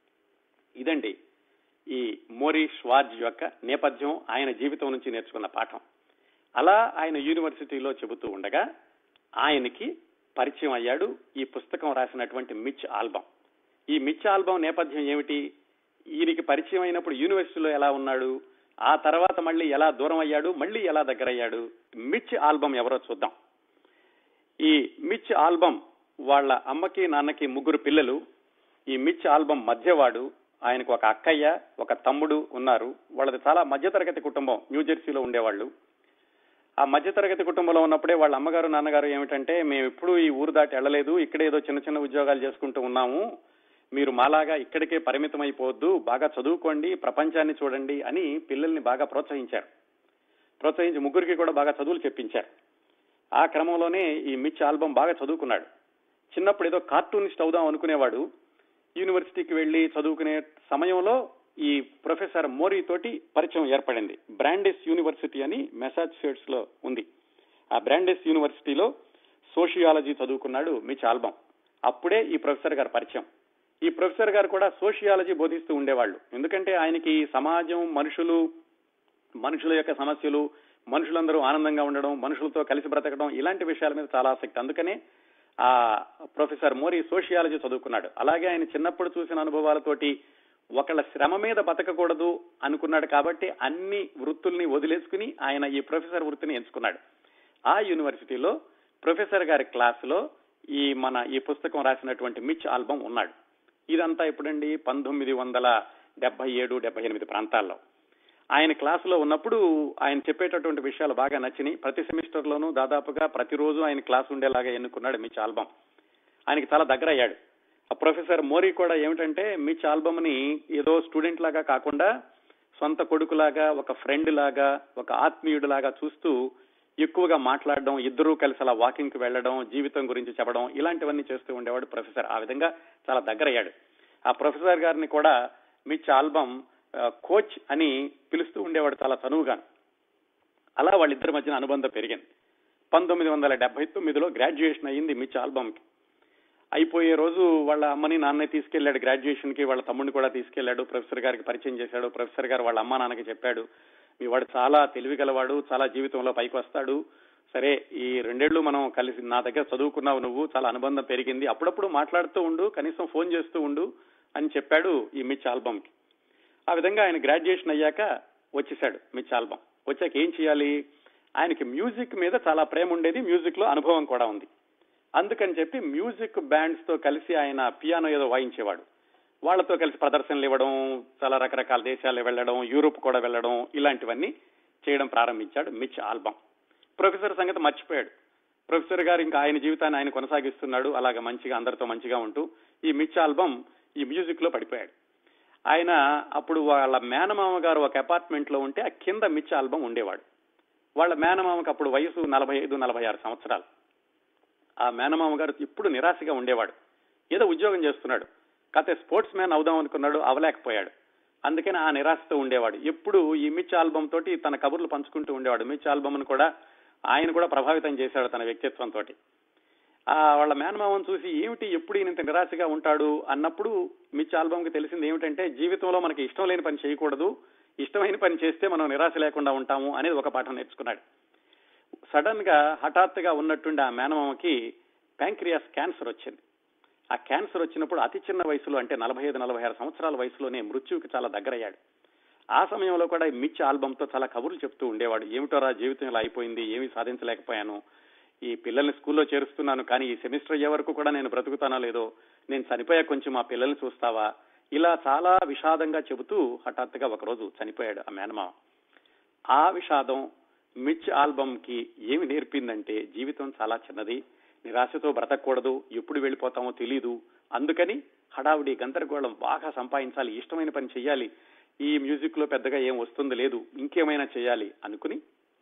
ఇదండి ఈ మోరీ ష్వార్జ్ యొక్క నేపథ్యం ఆయన జీవితం నుంచి నేర్చుకున్న పాఠం అలా ఆయన యూనివర్సిటీలో చెబుతూ ఉండగా ఆయనకి పరిచయం అయ్యాడు ఈ పుస్తకం రాసినటువంటి మిచ్ ఆల్బమ్ ఈ మిచ్ ఆల్బమ్ నేపథ్యం ఏమిటి ఈయనకి పరిచయం అయినప్పుడు యూనివర్సిటీలో ఎలా ఉన్నాడు ఆ తర్వాత మళ్ళీ ఎలా దూరం అయ్యాడు మళ్ళీ ఎలా దగ్గరయ్యాడు మిచ్ ఆల్బమ్ ఎవరో చూద్దాం ఈ మిచ్ ఆల్బమ్ వాళ్ళ అమ్మకి నాన్నకి ముగ్గురు పిల్లలు ఈ మిచ్ ఆల్బమ్ మధ్యవాడు ఆయనకు ఒక అక్కయ్య ఒక తమ్ముడు ఉన్నారు వాళ్ళది చాలా మధ్యతరగతి కుటుంబం న్యూజెర్సీలో ఉండేవాళ్ళు ఆ మధ్యతరగతి కుటుంబంలో ఉన్నప్పుడే వాళ్ళ అమ్మగారు నాన్నగారు ఏమిటంటే మేము ఎప్పుడు ఈ ఊరు దాటి వెళ్ళలేదు ఇక్కడే ఏదో చిన్న చిన్న ఉద్యోగాలు చేసుకుంటూ ఉన్నాము మీరు మాలాగా ఇక్కడికే పరిమితం అయిపోవద్దు బాగా చదువుకోండి ప్రపంచాన్ని చూడండి అని పిల్లల్ని బాగా ప్రోత్సహించారు ప్రోత్సహించి ముగ్గురికి కూడా బాగా చదువులు చెప్పించారు ఆ క్రమంలోనే ఈ మిచ్ ఆల్బమ్ బాగా చదువుకున్నాడు చిన్నప్పుడు ఏదో కార్టూనిస్ట్ అవుదాం అనుకునేవాడు యూనివర్సిటీకి వెళ్లి చదువుకునే సమయంలో ఈ ప్రొఫెసర్ మోరీ తోటి పరిచయం ఏర్పడింది బ్రాండెస్ యూనివర్సిటీ అని మెసాచ్యూసెట్స్ లో ఉంది ఆ బ్రాండెస్ యూనివర్సిటీలో సోషియాలజీ చదువుకున్నాడు మిచ్ ఆల్బమ్ అప్పుడే ఈ ప్రొఫెసర్ గారు పరిచయం ఈ ప్రొఫెసర్ గారు కూడా సోషియాలజీ బోధిస్తూ ఉండేవాళ్ళు ఎందుకంటే ఆయనకి సమాజం మనుషులు మనుషుల యొక్క సమస్యలు మనుషులందరూ ఆనందంగా ఉండడం మనుషులతో కలిసి బ్రతకడం ఇలాంటి విషయాల మీద చాలా ఆసక్తి అందుకనే ఆ ప్రొఫెసర్ మోరీ సోషియాలజీ చదువుకున్నాడు అలాగే ఆయన చిన్నప్పుడు చూసిన అనుభవాలతోటి ఒకళ్ళ శ్రమ మీద బతకకూడదు అనుకున్నాడు కాబట్టి అన్ని వృత్తుల్ని వదిలేసుకుని ఆయన ఈ ప్రొఫెసర్ వృత్తిని ఎంచుకున్నాడు ఆ యూనివర్సిటీలో ప్రొఫెసర్ గారి క్లాసులో ఈ మన ఈ పుస్తకం రాసినటువంటి మిచ్ ఆల్బమ్ ఉన్నాడు ఇదంతా ఎప్పుడండి పంతొమ్మిది వందల డెబ్బై ఏడు డెబ్బై ఎనిమిది ప్రాంతాల్లో ఆయన క్లాసులో ఉన్నప్పుడు ఆయన చెప్పేటటువంటి విషయాలు బాగా నచ్చినాయి ప్రతి సెమిస్టర్ లోనూ దాదాపుగా ప్రతిరోజు ఆయన క్లాస్ ఉండేలాగా ఎన్నుకున్నాడు మిచ్ ఆల్బమ్ ఆయనకి చాలా దగ్గర అయ్యాడు ఆ ప్రొఫెసర్ మోరీ కూడా ఏమిటంటే మిచ్ ఆల్బమ్ ని ఏదో స్టూడెంట్ లాగా కాకుండా సొంత కొడుకులాగా ఒక ఫ్రెండ్ లాగా ఒక ఆత్మీయుడిలాగా చూస్తూ ఎక్కువగా మాట్లాడడం ఇద్దరూ కలిసి అలా వాకింగ్ కి వెళ్లడం జీవితం గురించి చెప్పడం ఇలాంటివన్నీ చేస్తూ ఉండేవాడు ప్రొఫెసర్ ఆ విధంగా చాలా దగ్గరయ్యాడు ఆ ప్రొఫెసర్ గారిని కూడా మిచ్ ఆల్బమ్ కోచ్ అని పిలుస్తూ ఉండేవాడు చాలా చనువుగా అలా వాళ్ళిద్దరి మధ్యన అనుబంధం పెరిగింది పంతొమ్మిది వందల డెబ్బై తొమ్మిదిలో గ్రాడ్యుయేషన్ అయ్యింది మిచ్ ఆల్బమ్ కి అయిపోయే రోజు వాళ్ళ అమ్మని నాన్నని తీసుకెళ్లాడు గ్రాడ్యుయేషన్ కి వాళ్ళ తమ్ముడిని కూడా తీసుకెళ్లాడు ప్రొఫెసర్ గారికి పరిచయం చేశాడు ప్రొఫెసర్ గారు వాళ్ళ అమ్మా నాన్నకి చెప్పాడు మీ వాడు చాలా తెలివి గలవాడు చాలా జీవితంలో పైకి వస్తాడు సరే ఈ రెండేళ్లు మనం కలిసి నా దగ్గర చదువుకున్నావు నువ్వు చాలా అనుబంధం పెరిగింది అప్పుడప్పుడు మాట్లాడుతూ ఉండు కనీసం ఫోన్ చేస్తూ ఉండు అని చెప్పాడు ఈ మిచ్ ఆల్బమ్ కి ఆ విధంగా ఆయన గ్రాడ్యుయేషన్ అయ్యాక వచ్చేసాడు మిచ్ ఆల్బమ్ వచ్చాక ఏం చేయాలి ఆయనకి మ్యూజిక్ మీద చాలా ప్రేమ ఉండేది మ్యూజిక్ లో అనుభవం కూడా ఉంది అందుకని చెప్పి మ్యూజిక్ బ్యాండ్స్ తో కలిసి ఆయన పియానో ఏదో వాయించేవాడు వాళ్ళతో కలిసి ప్రదర్శనలు ఇవ్వడం చాలా రకరకాల దేశాలు వెళ్ళడం యూరోప్ కూడా వెళ్ళడం ఇలాంటివన్నీ చేయడం ప్రారంభించాడు మిచ్ ఆల్బమ్ ప్రొఫెసర్ సంగతి మర్చిపోయాడు ప్రొఫెసర్ గారు ఇంకా ఆయన జీవితాన్ని ఆయన కొనసాగిస్తున్నాడు అలాగ మంచిగా అందరితో మంచిగా ఉంటూ ఈ మిచ్ ఆల్బమ్ ఈ మ్యూజిక్ లో పడిపోయాడు ఆయన అప్పుడు వాళ్ళ మేనమామ గారు ఒక అపార్ట్మెంట్ లో ఉంటే ఆ కింద మిచ్ ఆల్బమ్ ఉండేవాడు వాళ్ళ మేనమామకి అప్పుడు వయసు నలభై ఐదు నలభై ఆరు సంవత్సరాలు ఆ మేనమామ గారు ఇప్పుడు నిరాశగా ఉండేవాడు ఏదో ఉద్యోగం చేస్తున్నాడు కాకపోతే స్పోర్ట్స్ మ్యాన్ అవుదాం అనుకున్నాడు అవలేకపోయాడు అందుకని ఆ నిరాశతో ఉండేవాడు ఎప్పుడు ఈ మిచ్ ఆల్బమ్ తోటి తన కబుర్లు పంచుకుంటూ ఉండేవాడు మిచ్ ఆల్బమ్ కూడా ఆయన కూడా ప్రభావితం చేశాడు తన వ్యక్తిత్వంతో ఆ వాళ్ళ మేనమామను చూసి ఏమిటి ఎప్పుడు ఈయన ఇంత నిరాశగా ఉంటాడు అన్నప్పుడు మిచ్ ఆల్బమ్ కి తెలిసింది ఏమిటంటే జీవితంలో మనకి ఇష్టం లేని పని చేయకూడదు ఇష్టమైన పని చేస్తే మనం నిరాశ లేకుండా ఉంటాము అనేది ఒక పాఠం నేర్చుకున్నాడు సడన్ గా హఠాత్తుగా ఉన్నట్టుండి ఆ మేనమామకి ప్యాంక్రియాస్ క్యాన్సర్ వచ్చింది ఆ క్యాన్సర్ వచ్చినప్పుడు అతి చిన్న వయసులో అంటే నలభై ఐదు నలభై ఆరు సంవత్సరాల వయసులోనే మృత్యువుకి చాలా దగ్గరయ్యాడు ఆ సమయంలో కూడా ఈ మిచ్ ఆల్బమ్ తో చాలా కబుర్లు చెప్తూ ఉండేవాడు ఏమిటోరా జీవితం ఇలా అయిపోయింది ఏమీ సాధించలేకపోయాను ఈ పిల్లల్ని స్కూల్లో చేరుస్తున్నాను కానీ ఈ సెమిస్టర్ అయ్యే వరకు కూడా నేను బ్రతుకుతానో లేదో నేను చనిపోయా కొంచెం మా పిల్లల్ని చూస్తావా ఇలా చాలా విషాదంగా చెబుతూ హఠాత్తుగా ఒకరోజు చనిపోయాడు ఆ మేనమామ ఆ విషాదం మిచ్ ఆల్బమ్ కి ఏమి నేర్పిందంటే జీవితం చాలా చిన్నది నిరాశతో బ్రతకూడదు ఎప్పుడు వెళ్ళిపోతామో తెలీదు అందుకని హడావుడి గందరగోళం బాగా సంపాదించాలి ఇష్టమైన పని చేయాలి ఈ మ్యూజిక్ లో పెద్దగా ఏం వస్తుంది లేదు ఇంకేమైనా చేయాలి అనుకుని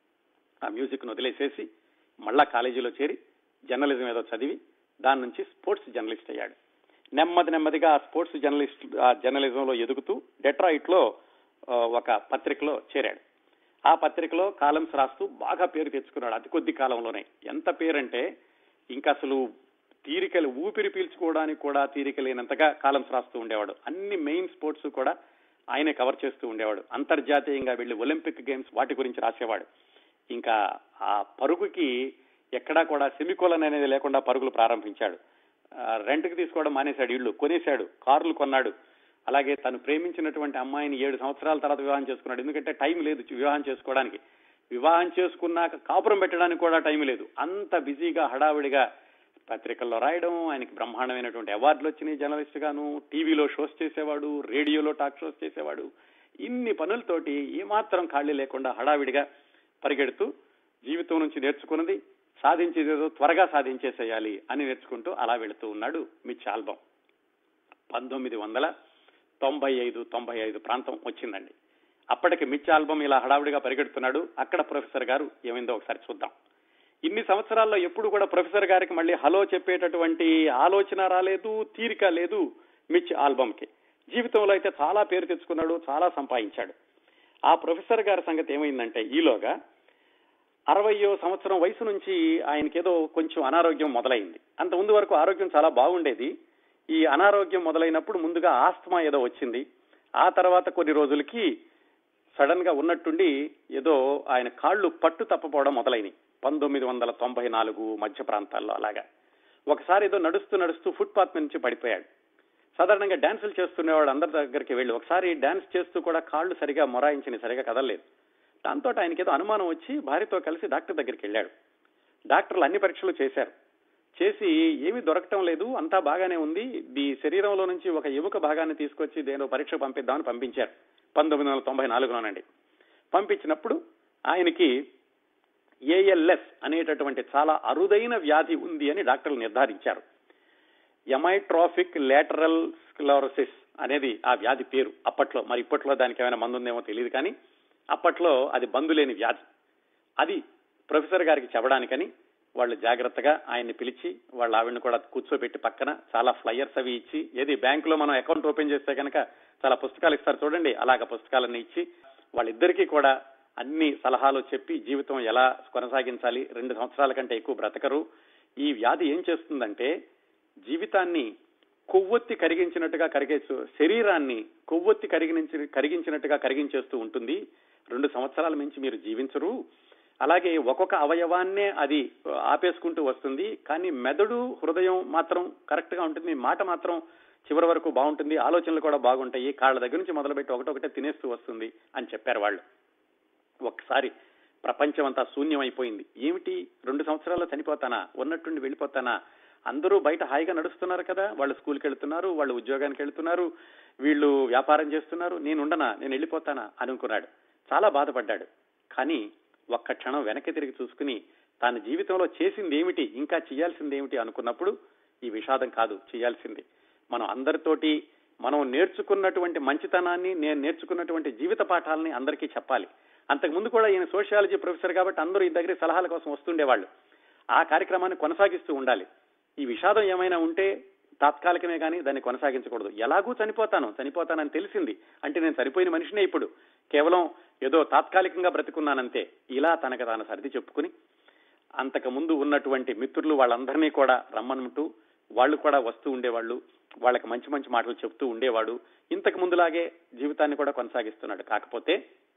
ఆ మ్యూజిక్ ను వదిలేసేసి మళ్ళా కాలేజీలో చేరి జర్నలిజం ఏదో చదివి దాని నుంచి స్పోర్ట్స్ జర్నలిస్ట్ అయ్యాడు నెమ్మది నెమ్మదిగా ఆ స్పోర్ట్స్ జర్నలిస్ట్ ఆ జర్నలిజంలో ఎదుగుతూ డెట్రాయిట్ లో ఒక పత్రికలో చేరాడు ఆ పత్రికలో కాలమ్స్ రాస్తూ బాగా పేరు తెచ్చుకున్నాడు అతి కొద్ది కాలంలోనే ఎంత పేరంటే ఇంకా అసలు తీరికలు ఊపిరి పీల్చుకోవడానికి కూడా తీరిక లేనంతగా కాలమ్స్ రాస్తూ ఉండేవాడు అన్ని మెయిన్ స్పోర్ట్స్ కూడా ఆయనే కవర్ చేస్తూ ఉండేవాడు అంతర్జాతీయంగా వెళ్లి ఒలింపిక్ గేమ్స్ వాటి గురించి రాసేవాడు ఇంకా ఆ పరుగుకి ఎక్కడా కూడా సెమికోలన్ అనేది లేకుండా పరుగులు ప్రారంభించాడు రెంట్కి తీసుకోవడం మానేశాడు ఇళ్ళు కొనేశాడు కార్లు కొన్నాడు అలాగే తను ప్రేమించినటువంటి అమ్మాయిని ఏడు సంవత్సరాల తర్వాత వివాహం చేసుకున్నాడు ఎందుకంటే టైం లేదు వివాహం చేసుకోవడానికి వివాహం చేసుకున్నాక కాపురం పెట్టడానికి కూడా టైం లేదు అంత బిజీగా హడావిడిగా పత్రికల్లో రాయడం ఆయనకి బ్రహ్మాండమైనటువంటి అవార్డులు వచ్చినాయి జర్నలిస్ట్ గాను టీవీలో షోస్ చేసేవాడు రేడియోలో టాక్ షోస్ చేసేవాడు ఇన్ని పనులతోటి ఏమాత్రం ఖాళీ లేకుండా హడావిడిగా పరిగెడుతూ జీవితం నుంచి నేర్చుకున్నది సాధించేదేదో త్వరగా సాధించేసేయాలి అని నేర్చుకుంటూ అలా వెళుతూ ఉన్నాడు మిచ్ ఆల్బమ్ పంతొమ్మిది వందల తొంభై ఐదు తొంభై ఐదు ప్రాంతం వచ్చిందండి అప్పటికి మిచ్ ఆల్బమ్ ఇలా హడావుడిగా పరిగెడుతున్నాడు అక్కడ ప్రొఫెసర్ గారు ఏమైందో ఒకసారి చూద్దాం ఇన్ని సంవత్సరాల్లో ఎప్పుడు కూడా ప్రొఫెసర్ గారికి మళ్ళీ హలో చెప్పేటటువంటి ఆలోచన రాలేదు తీరిక లేదు మిచ్ ఆల్బమ్ కి జీవితంలో అయితే చాలా పేరు తెచ్చుకున్నాడు చాలా సంపాదించాడు ఆ ప్రొఫెసర్ గారి సంగతి ఏమైందంటే ఈలోగా అరవయో సంవత్సరం వయసు నుంచి ఆయనకేదో కొంచెం అనారోగ్యం మొదలైంది అంత ముందు వరకు ఆరోగ్యం చాలా బాగుండేది ఈ అనారోగ్యం మొదలైనప్పుడు ముందుగా ఆస్తమా ఏదో వచ్చింది ఆ తర్వాత కొన్ని రోజులకి సడన్ గా ఉన్నట్టుండి ఏదో ఆయన కాళ్ళు పట్టు తప్పపోవడం మొదలైనవి పంతొమ్మిది వందల తొంభై నాలుగు మధ్య ప్రాంతాల్లో అలాగా ఒకసారి ఏదో నడుస్తూ నడుస్తూ ఫుట్పాత్ నుంచి పడిపోయాడు సాధారణంగా డాన్సులు చేస్తున్నవాడు అందరి దగ్గరికి వెళ్ళి ఒకసారి డాన్స్ చేస్తూ కూడా కాళ్ళు సరిగా మొరాయించిన సరిగా కదలలేదు దాంతో ఆయనకి ఏదో అనుమానం వచ్చి భార్యతో కలిసి డాక్టర్ దగ్గరికి వెళ్ళాడు డాక్టర్లు అన్ని పరీక్షలు చేశారు చేసి ఏమీ దొరకటం లేదు అంతా బాగానే ఉంది ఈ శరీరంలో నుంచి ఒక ఎముక భాగాన్ని తీసుకొచ్చి దేనో పరీక్ష పంపిద్దామని పంపించారు పంతొమ్మిది వందల తొంభై నాలుగులోనండి పంపించినప్పుడు ఆయనకి ఏఎల్ఎస్ అనేటటువంటి చాలా అరుదైన వ్యాధి ఉంది అని డాక్టర్లు నిర్ధారించారు ఎమైట్రాఫిక్ లేటరల్ స్క్లోరోసిస్ అనేది ఆ వ్యాధి పేరు అప్పట్లో మరి ఇప్పట్లో దానికి ఏమైనా మందు ఉందేమో తెలియదు కానీ అప్పట్లో అది బంధు లేని వ్యాధి అది ప్రొఫెసర్ గారికి చెప్పడానికని వాళ్ళు జాగ్రత్తగా ఆయన్ని పిలిచి వాళ్ళ ఆవిడని కూడా కూర్చోబెట్టి పక్కన చాలా ఫ్లయర్స్ అవి ఇచ్చి ఏది బ్యాంకులో మనం అకౌంట్ ఓపెన్ చేస్తే కనుక చాలా పుస్తకాలు ఇస్తారు చూడండి అలాగ పుస్తకాలన్నీ ఇచ్చి వాళ్ళిద్దరికీ కూడా అన్ని సలహాలు చెప్పి జీవితం ఎలా కొనసాగించాలి రెండు సంవత్సరాల కంటే ఎక్కువ బ్రతకరు ఈ వ్యాధి ఏం చేస్తుందంటే జీవితాన్ని కొవ్వొత్తి కరిగించినట్టుగా కరిగేస్తూ శరీరాన్ని కొవ్వొత్తి కరిగించి కరిగించినట్టుగా కరిగించేస్తూ ఉంటుంది రెండు సంవత్సరాల మించి మీరు జీవించరు అలాగే ఒక్కొక్క అవయవాన్నే అది ఆపేసుకుంటూ వస్తుంది కానీ మెదడు హృదయం మాత్రం కరెక్ట్ గా ఉంటుంది మీ మాట మాత్రం చివరి వరకు బాగుంటుంది ఆలోచనలు కూడా బాగుంటాయి కాళ్ళ దగ్గర నుంచి మొదలుపెట్టి ఒకటొకటే తినేస్తూ వస్తుంది అని చెప్పారు వాళ్ళు ఒక్కసారి ప్రపంచం అంతా శూన్యం అయిపోయింది ఏమిటి రెండు సంవత్సరాల్లో చనిపోతానా ఉన్నట్టుండి వెళ్ళిపోతానా అందరూ బయట హాయిగా నడుస్తున్నారు కదా వాళ్ళు స్కూల్కి వెళ్తున్నారు వాళ్ళు ఉద్యోగానికి వెళ్తున్నారు వీళ్ళు వ్యాపారం చేస్తున్నారు నేను ఉండనా నేను వెళ్ళిపోతానా అనుకున్నాడు చాలా బాధపడ్డాడు కానీ ఒక్క క్షణం వెనక్కి తిరిగి చూసుకుని తాను జీవితంలో చేసింది ఏమిటి ఇంకా చేయాల్సింది ఏమిటి అనుకున్నప్పుడు ఈ విషాదం కాదు చేయాల్సింది మనం అందరితోటి మనం నేర్చుకున్నటువంటి మంచితనాన్ని నేను నేర్చుకున్నటువంటి జీవిత పాఠాలని అందరికీ చెప్పాలి అంతకు ముందు కూడా ఈయన సోషియాలజీ ప్రొఫెసర్ కాబట్టి అందరూ ఈ దగ్గర సలహాల కోసం వస్తుండేవాళ్ళు ఆ కార్యక్రమాన్ని కొనసాగిస్తూ ఉండాలి ఈ విషాదం ఏమైనా ఉంటే తాత్కాలికమే కానీ దాన్ని కొనసాగించకూడదు ఎలాగూ చనిపోతాను చనిపోతానని తెలిసింది అంటే నేను చనిపోయిన మనిషినే ఇప్పుడు కేవలం ఏదో తాత్కాలికంగా బ్రతుకున్నానంతే ఇలా తనకు తాను సర్ది చెప్పుకుని అంతకు ముందు ఉన్నటువంటి మిత్రులు వాళ్ళందరినీ కూడా రమ్మనుంటూ వాళ్ళు కూడా వస్తూ ఉండేవాళ్ళు వాళ్ళకి మంచి మంచి మాటలు చెప్తూ ఉండేవాడు ఇంతకు ముందులాగే జీవితాన్ని కూడా కొనసాగిస్తున్నాడు కాకపోతే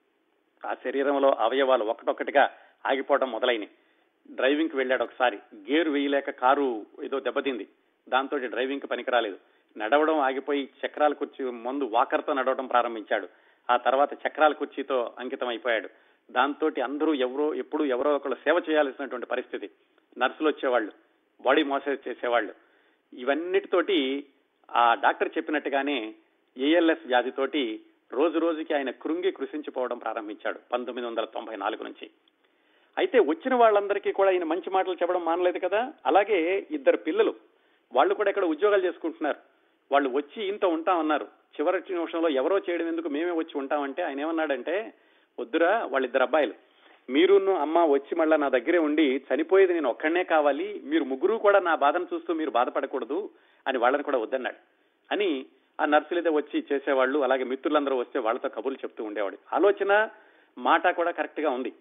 ఆ శరీరంలో అవయవాలు ఒకటొక్కటిగా ఆగిపోవడం మొదలైనవి డ్రైవింగ్ కి వెళ్ళాడు ఒకసారి గేరు వేయలేక కారు ఏదో దెబ్బతింది దాంతో డ్రైవింగ్ కి పనికిరాలేదు నడవడం ఆగిపోయి చక్రాల కుర్చీ ముందు వాకర్తో నడవడం ప్రారంభించాడు ఆ తర్వాత చక్రాల కుర్చీతో అంకితం అయిపోయాడు దాంతో అందరూ ఎవరో ఎప్పుడు ఎవరో ఒకళ్ళు సేవ చేయాల్సినటువంటి పరిస్థితి నర్సులు వచ్చేవాళ్ళు బాడీ మోసేజ్ చేసేవాళ్ళు ఇవన్నిటితోటి ఆ డాక్టర్ చెప్పినట్టుగానే ఏఎల్ఎస్ వ్యాధితోటి రోజు రోజుకి ఆయన కృంగి కృషించిపోవడం ప్రారంభించాడు పంతొమ్మిది వందల తొంభై నాలుగు నుంచి అయితే వచ్చిన వాళ్ళందరికీ కూడా ఆయన మంచి మాటలు చెప్పడం మానలేదు కదా అలాగే ఇద్దరు పిల్లలు వాళ్ళు కూడా ఇక్కడ ఉద్యోగాలు చేసుకుంటున్నారు వాళ్ళు వచ్చి ఇంత ఉంటామన్నారు చివరి నిమిషంలో ఎవరో చేయడం ఎందుకు మేమే వచ్చి ఉంటామంటే ఆయన ఏమన్నాడంటే వద్దురా వాళ్ళిద్దరు అబ్బాయిలు మీరును అమ్మ వచ్చి మళ్ళా నా దగ్గరే ఉండి చనిపోయేది నేను ఒక్కడనే కావాలి మీరు ముగ్గురు కూడా నా బాధను చూస్తూ మీరు బాధపడకూడదు అని వాళ్ళని కూడా వద్దన్నాడు అని ఆ నర్సులు వచ్చి చేసేవాళ్ళు అలాగే మిత్రులందరూ వస్తే వాళ్ళతో కబుర్లు చెప్తూ ఉండేవాడు ఆలోచన మాట కూడా కరెక్ట్ గా ఉంది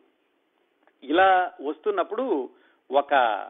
ఇలా వస్తున్నప్పుడు ఒక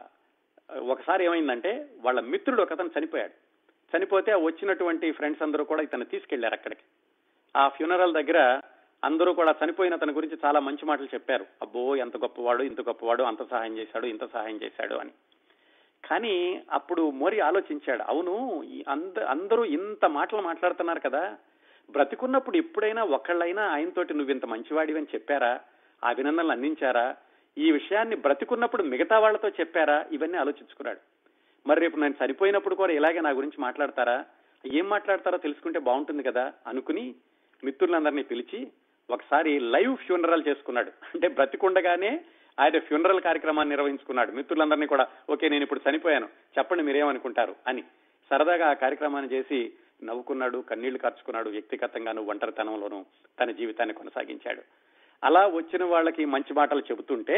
ఒకసారి ఏమైందంటే వాళ్ళ మిత్రుడు ఒకతను చనిపోయాడు చనిపోతే వచ్చినటువంటి ఫ్రెండ్స్ అందరూ కూడా ఇతను తీసుకెళ్లారు అక్కడికి ఆ ఫ్యూనరల్ దగ్గర అందరూ కూడా చనిపోయిన అతని గురించి చాలా మంచి మాటలు చెప్పారు అబ్బో ఎంత గొప్పవాడు ఇంత గొప్పవాడు అంత సహాయం చేశాడు ఇంత సహాయం చేశాడు అని కానీ అప్పుడు మోరి ఆలోచించాడు అవును అంద అందరూ ఇంత మాటలు మాట్లాడుతున్నారు కదా బ్రతికున్నప్పుడు ఎప్పుడైనా ఒకళ్ళైనా ఆయనతోటి నువ్వు ఇంత మంచివాడివి అని చెప్పారా ఆ అభినందనలు అందించారా ఈ విషయాన్ని బ్రతికున్నప్పుడు మిగతా వాళ్లతో చెప్పారా ఇవన్నీ ఆలోచించుకున్నాడు మరి రేపు నేను చనిపోయినప్పుడు కూడా ఇలాగే నా గురించి మాట్లాడతారా ఏం మాట్లాడతారో తెలుసుకుంటే బాగుంటుంది కదా అనుకుని మిత్రులందరినీ పిలిచి ఒకసారి లైవ్ ఫ్యూనరల్ చేసుకున్నాడు అంటే బ్రతికుండగానే ఆయన ఫ్యూనరల్ కార్యక్రమాన్ని నిర్వహించుకున్నాడు మిత్రులందరినీ కూడా ఓకే నేను ఇప్పుడు చనిపోయాను చెప్పండి మీరేమనుకుంటారు అని సరదాగా ఆ కార్యక్రమాన్ని చేసి నవ్వుకున్నాడు కన్నీళ్లు ఖర్చుకున్నాడు వ్యక్తిగతంగాను ఒంటరితనంలోనూ తన జీవితాన్ని కొనసాగించాడు అలా వచ్చిన వాళ్ళకి మంచి మాటలు చెబుతుంటే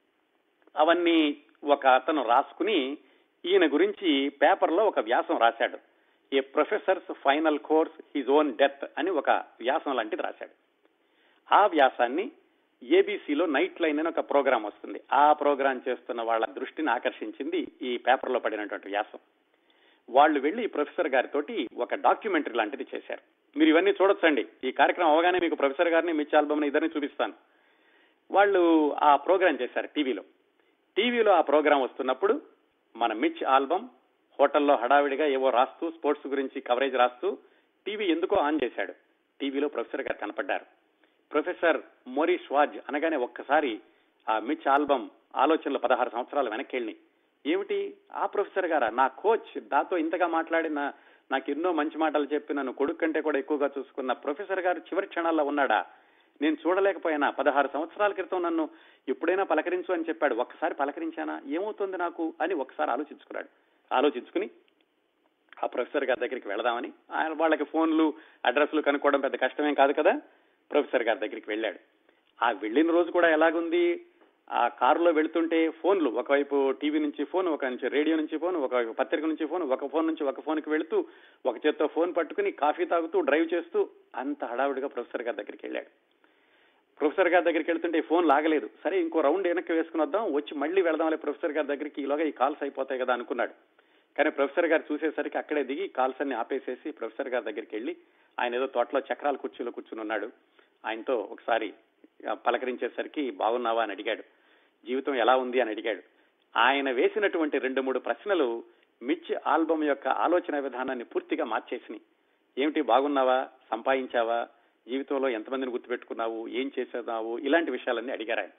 అవన్నీ ఒక అతను రాసుకుని ఈయన గురించి పేపర్లో ఒక వ్యాసం రాశాడు a professor's final course his own death అని ఒక వ్యాసం లాంటిది రాశాడు ఆ వ్యాసాన్ని ఏబీసీలో నైట్ లైన్ అని ఒక ప్రోగ్రాం వస్తుంది ఆ ప్రోగ్రాం చేస్తున్న వాళ్ళ దృష్టిని ఆకర్షించింది ఈ పేపర్లో పడినటువంటి వ్యాసం వాళ్ళు వెళ్లి ఈ ప్రొఫెసర్ గారితోటి ఒక డాక్యుమెంటరీ లాంటిది చేశారు మీరు ఇవన్నీ చూడొచ్చండి ఈ కార్యక్రమం అవగానే మీకు ప్రొఫెసర్ గారిని మిచ్ ఆల్బమ్ ఇద్దరిని చూపిస్తాను వాళ్ళు ఆ ప్రోగ్రాం చేశారు టీవీలో టీవీలో ఆ ప్రోగ్రాం వస్తున్నప్పుడు మన మిచ్ ఆల్బమ్ హోటల్లో హడావిడిగా ఏవో రాస్తూ స్పోర్ట్స్ గురించి కవరేజ్ రాస్తూ టీవీ ఎందుకో ఆన్ చేశాడు టీవీలో ప్రొఫెసర్ గారు కనపడ్డారు ప్రొఫెసర్ మోరీ స్వాజ్ అనగానే ఒక్కసారి ఆ మిచ్ ఆల్బమ్ ఆలోచనలు పదహారు సంవత్సరాలు వెనక్కి ఏమిటి ఆ ప్రొఫెసర్ గారా నా కోచ్ దాంతో ఇంతగా మాట్లాడిన నాకు ఎన్నో మంచి మాటలు చెప్పి నన్ను కొడుకు కంటే కూడా ఎక్కువగా చూసుకున్న ప్రొఫెసర్ గారు చివరి క్షణాల్లో ఉన్నాడా నేను చూడలేకపోయినా పదహారు సంవత్సరాల క్రితం నన్ను ఎప్పుడైనా పలకరించు అని చెప్పాడు ఒక్కసారి పలకరించానా ఏమవుతుంది నాకు అని ఒక్కసారి ఆలోచించుకున్నాడు ఆలోచించుకుని ఆ ప్రొఫెసర్ గారి దగ్గరికి వెళదామని ఆయన వాళ్ళకి ఫోన్లు అడ్రస్లు కనుక్కోవడం పెద్ద కష్టమేం కాదు కదా ప్రొఫెసర్ గారి దగ్గరికి వెళ్ళాడు ఆ వెళ్ళిన రోజు కూడా ఎలాగుంది ఆ కారులో వెళ్తుంటే ఫోన్లు ఒకవైపు టీవీ నుంచి ఫోన్ ఒక నుంచి రేడియో నుంచి ఫోన్ ఒక పత్రిక నుంచి ఫోన్ ఒక ఫోన్ నుంచి ఒక ఫోన్కి వెళుతూ ఒక చేత్తో ఫోన్ పట్టుకుని కాఫీ తాగుతూ డ్రైవ్ చేస్తూ అంత హడావుడిగా ప్రొఫెసర్ గారి దగ్గరికి వెళ్ళాడు ప్రొఫెసర్ గారి దగ్గరికి వెళ్తుంటే ఈ ఫోన్ లాగలేదు సరే ఇంకో రౌండ్ వెనక్కి వేసుకుని వద్దాం వచ్చి మళ్ళీ వెళదాంలే ప్రొఫెసర్ గారి దగ్గరికి ఈలోగా ఈ కాల్స్ అయిపోతాయి కదా అనుకున్నాడు కానీ ప్రొఫెసర్ గారు చూసేసరికి అక్కడే దిగి కాల్స్ అన్ని ఆపేసేసి ప్రొఫెసర్ గారి దగ్గరికి వెళ్ళి ఆయన ఏదో తోటలో చక్రాల కుర్చీలో కూర్చుని ఉన్నాడు ఆయనతో ఒకసారి పలకరించేసరికి బాగున్నావా అని అడిగాడు జీవితం ఎలా ఉంది అని అడిగాడు ఆయన వేసినటువంటి రెండు మూడు ప్రశ్నలు మిచ్ ఆల్బమ్ యొక్క ఆలోచన విధానాన్ని పూర్తిగా మార్చేసినాయి ఏమిటి బాగున్నావా సంపాదించావా జీవితంలో ఎంతమందిని గుర్తుపెట్టుకున్నావు ఏం చేసేదావు ఇలాంటి విషయాలన్నీ అడిగారు ఆయన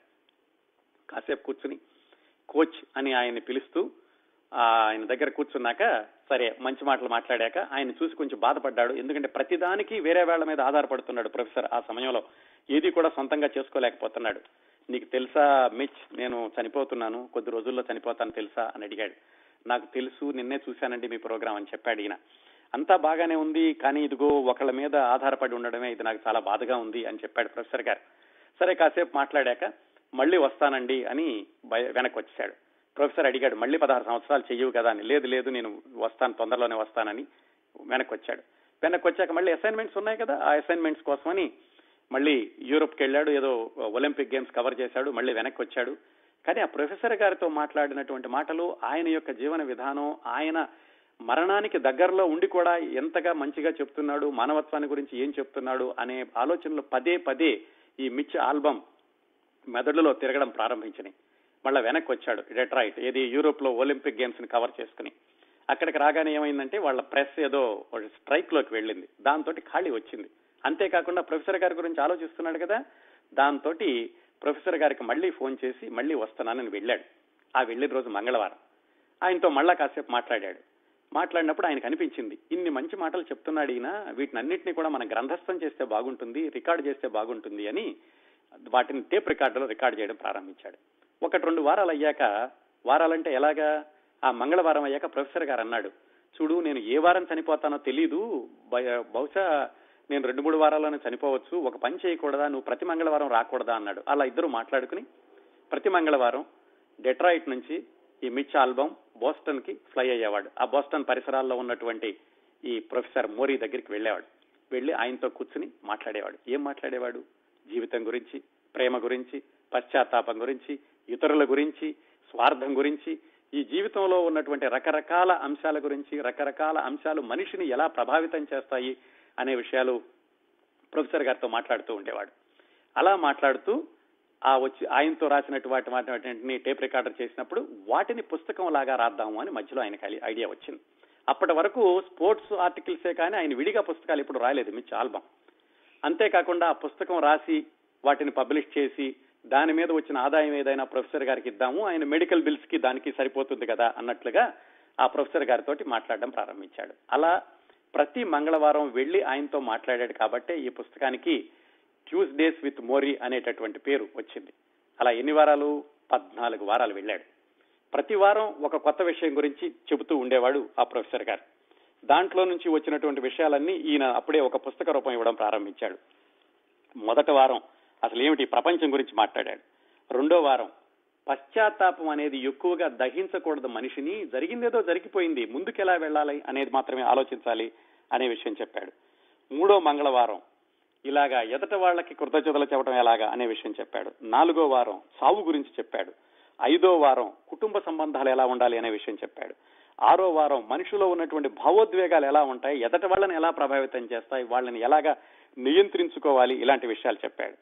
కాసేపు కూర్చుని కోచ్ అని ఆయన్ని పిలుస్తూ ఆయన దగ్గర కూర్చున్నాక సరే మంచి మాటలు మాట్లాడాక ఆయన చూసి కొంచెం బాధపడ్డాడు ఎందుకంటే ప్రతిదానికి వేరే వేళ్ల మీద ఆధారపడుతున్నాడు ప్రొఫెసర్ ఆ సమయంలో ఏది కూడా సొంతంగా చేసుకోలేకపోతున్నాడు నీకు తెలుసా మిచ్ నేను చనిపోతున్నాను కొద్ది రోజుల్లో చనిపోతాను తెలుసా అని అడిగాడు నాకు తెలుసు నిన్నే చూశానండి మీ ప్రోగ్రామ్ అని చెప్పాడు ఈయన అంతా బాగానే ఉంది కానీ ఇదిగో ఒకళ్ళ మీద ఆధారపడి ఉండడమే ఇది నాకు చాలా బాధగా ఉంది అని చెప్పాడు ప్రొఫెసర్ గారు సరే కాసేపు మాట్లాడాక మళ్ళీ వస్తానండి అని వెనక్కి వచ్చాడు ప్రొఫెసర్ అడిగాడు మళ్ళీ పదహారు సంవత్సరాలు చెయ్యవు కదా అని లేదు లేదు నేను వస్తాను తొందరలోనే వస్తానని వెనక్కి వచ్చాడు వెనక్కి వచ్చాక మళ్ళీ అసైన్మెంట్స్ ఉన్నాయి కదా ఆ అసైన్మెంట్స్ కోసమని మళ్ళీ యూరోప్కి వెళ్ళాడు ఏదో ఒలింపిక్ గేమ్స్ కవర్ చేశాడు మళ్ళీ వెనక్కి వచ్చాడు కానీ ఆ ప్రొఫెసర్ గారితో మాట్లాడినటువంటి మాటలు ఆయన యొక్క జీవన విధానం ఆయన మరణానికి దగ్గరలో ఉండి కూడా ఎంతగా మంచిగా చెప్తున్నాడు మానవత్వాన్ని గురించి ఏం చెప్తున్నాడు అనే ఆలోచనలు పదే పదే ఈ మిచ్ ఆల్బమ్ మెదడులో తిరగడం ప్రారంభించినాయి మళ్ళీ వెనక్కి వచ్చాడు డెట్రాయిట్ ఏది యూరోప్ లో ఒలింపిక్ గేమ్స్ ని కవర్ చేసుకుని అక్కడికి రాగానే ఏమైందంటే వాళ్ళ ప్రెస్ ఏదో స్ట్రైక్ లోకి వెళ్ళింది దాంతో ఖాళీ వచ్చింది అంతేకాకుండా ప్రొఫెసర్ గారి గురించి ఆలోచిస్తున్నాడు కదా దాంతో ప్రొఫెసర్ గారికి మళ్ళీ ఫోన్ చేసి మళ్ళీ వస్తున్నానని వెళ్ళాడు ఆ వెళ్ళిన రోజు మంగళవారం ఆయనతో మళ్ళా కాసేపు మాట్లాడాడు మాట్లాడినప్పుడు ఆయనకు అనిపించింది ఇన్ని మంచి మాటలు చెప్తున్నాడు ఈయన వీటిని అన్నింటినీ కూడా మనం గ్రంథస్థం చేస్తే బాగుంటుంది రికార్డు చేస్తే బాగుంటుంది అని వాటిని టేప్ రికార్డులో రికార్డు చేయడం ప్రారంభించాడు ఒకటి రెండు వారాలు అయ్యాక వారాలంటే ఎలాగా ఆ మంగళవారం అయ్యాక ప్రొఫెసర్ గారు అన్నాడు చూడు నేను ఏ వారం చనిపోతానో తెలీదు బహుశా నేను రెండు మూడు వారాల్లోనే చనిపోవచ్చు ఒక పని చేయకూడదా నువ్వు ప్రతి మంగళవారం రాకూడదా అన్నాడు అలా ఇద్దరు మాట్లాడుకుని ప్రతి మంగళవారం డెట్రాయిట్ నుంచి ఈ మిచ్ ఆల్బమ్ బోస్టన్ కి ఫ్లై అయ్యేవాడు ఆ బోస్టన్ పరిసరాల్లో ఉన్నటువంటి ఈ ప్రొఫెసర్ మోరీ దగ్గరికి వెళ్ళేవాడు వెళ్లి ఆయనతో కూర్చుని మాట్లాడేవాడు ఏం మాట్లాడేవాడు జీవితం గురించి ప్రేమ గురించి పశ్చాత్తాపం గురించి ఇతరుల గురించి స్వార్థం గురించి ఈ జీవితంలో ఉన్నటువంటి రకరకాల అంశాల గురించి రకరకాల అంశాలు మనిషిని ఎలా ప్రభావితం చేస్తాయి అనే విషయాలు ప్రొఫెసర్ గారితో మాట్లాడుతూ ఉండేవాడు అలా మాట్లాడుతూ ఆ వచ్చి ఆయనతో రాసినట్టు వాటి వాటిని టేప్ రికార్డర్ చేసినప్పుడు వాటిని పుస్తకం లాగా రాద్దాము అని మధ్యలో ఆయనకి ఐడియా వచ్చింది అప్పటి వరకు స్పోర్ట్స్ ఆర్టికల్సే కానీ ఆయన విడిగా పుస్తకాలు ఇప్పుడు రాయలేదు మిచ్ ఆల్బమ్ అంతేకాకుండా ఆ పుస్తకం రాసి వాటిని పబ్లిష్ చేసి దాని మీద వచ్చిన ఆదాయం ఏదైనా ప్రొఫెసర్ గారికి ఇద్దాము ఆయన మెడికల్ బిల్స్ కి దానికి సరిపోతుంది కదా అన్నట్లుగా ఆ ప్రొఫెసర్ గారితో మాట్లాడడం ప్రారంభించాడు అలా ప్రతి మంగళవారం వెళ్లి ఆయనతో మాట్లాడాడు కాబట్టే ఈ పుస్తకానికి ట్యూస్డేస్ విత్ మోరీ అనేటటువంటి పేరు వచ్చింది అలా ఎన్ని వారాలు పద్నాలుగు వారాలు వెళ్ళాడు ప్రతి వారం ఒక కొత్త విషయం గురించి చెబుతూ ఉండేవాడు ఆ ప్రొఫెసర్ గారు దాంట్లో నుంచి వచ్చినటువంటి విషయాలన్నీ ఈయన అప్పుడే ఒక పుస్తక రూపం ఇవ్వడం ప్రారంభించాడు మొదటి వారం అసలు ఏమిటి ప్రపంచం గురించి మాట్లాడాడు రెండో వారం పశ్చాత్తాపం అనేది ఎక్కువగా దహించకూడదు మనిషిని జరిగిందేదో జరిగిపోయింది ముందుకెలా వెళ్ళాలి అనేది మాత్రమే ఆలోచించాలి అనే విషయం చెప్పాడు మూడో మంగళవారం ఇలాగా ఎదట వాళ్ళకి కృతజ్ఞతలు చెప్పడం ఎలాగా అనే విషయం చెప్పాడు నాలుగో వారం సావు గురించి చెప్పాడు ఐదో వారం కుటుంబ సంబంధాలు ఎలా ఉండాలి అనే విషయం చెప్పాడు ఆరో వారం మనిషిలో ఉన్నటువంటి భావోద్వేగాలు ఎలా ఉంటాయి ఎదట వాళ్ళని ఎలా ప్రభావితం చేస్తాయి వాళ్ళని ఎలాగా నియంత్రించుకోవాలి ఇలాంటి విషయాలు చెప్పాడు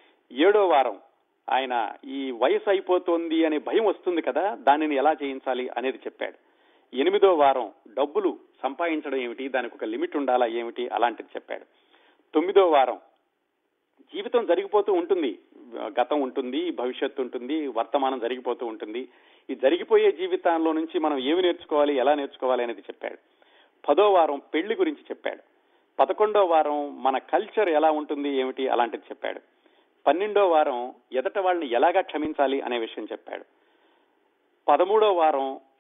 ఏడో వారం ఆయన ఈ వయసు అయిపోతుంది అనే భయం వస్తుంది కదా దానిని ఎలా చేయించాలి అనేది చెప్పాడు ఎనిమిదో వారం డబ్బులు సంపాదించడం ఏమిటి దానికి ఒక లిమిట్ ఉండాలా ఏమిటి అలాంటిది చెప్పాడు తొమ్మిదో వారం జీవితం జరిగిపోతూ ఉంటుంది గతం ఉంటుంది భవిష్యత్తు ఉంటుంది వర్తమానం జరిగిపోతూ ఉంటుంది ఈ జరిగిపోయే జీవితాల్లో నుంచి మనం ఏమి నేర్చుకోవాలి ఎలా నేర్చుకోవాలి అనేది చెప్పాడు పదో వారం పెళ్లి గురించి చెప్పాడు పదకొండో వారం మన కల్చర్ ఎలా ఉంటుంది ఏమిటి అలాంటిది చెప్పాడు పన్నెండో వారం ఎదట వాళ్ళని ఎలాగా క్షమించాలి అనే విషయం చెప్పాడు పదమూడో వారం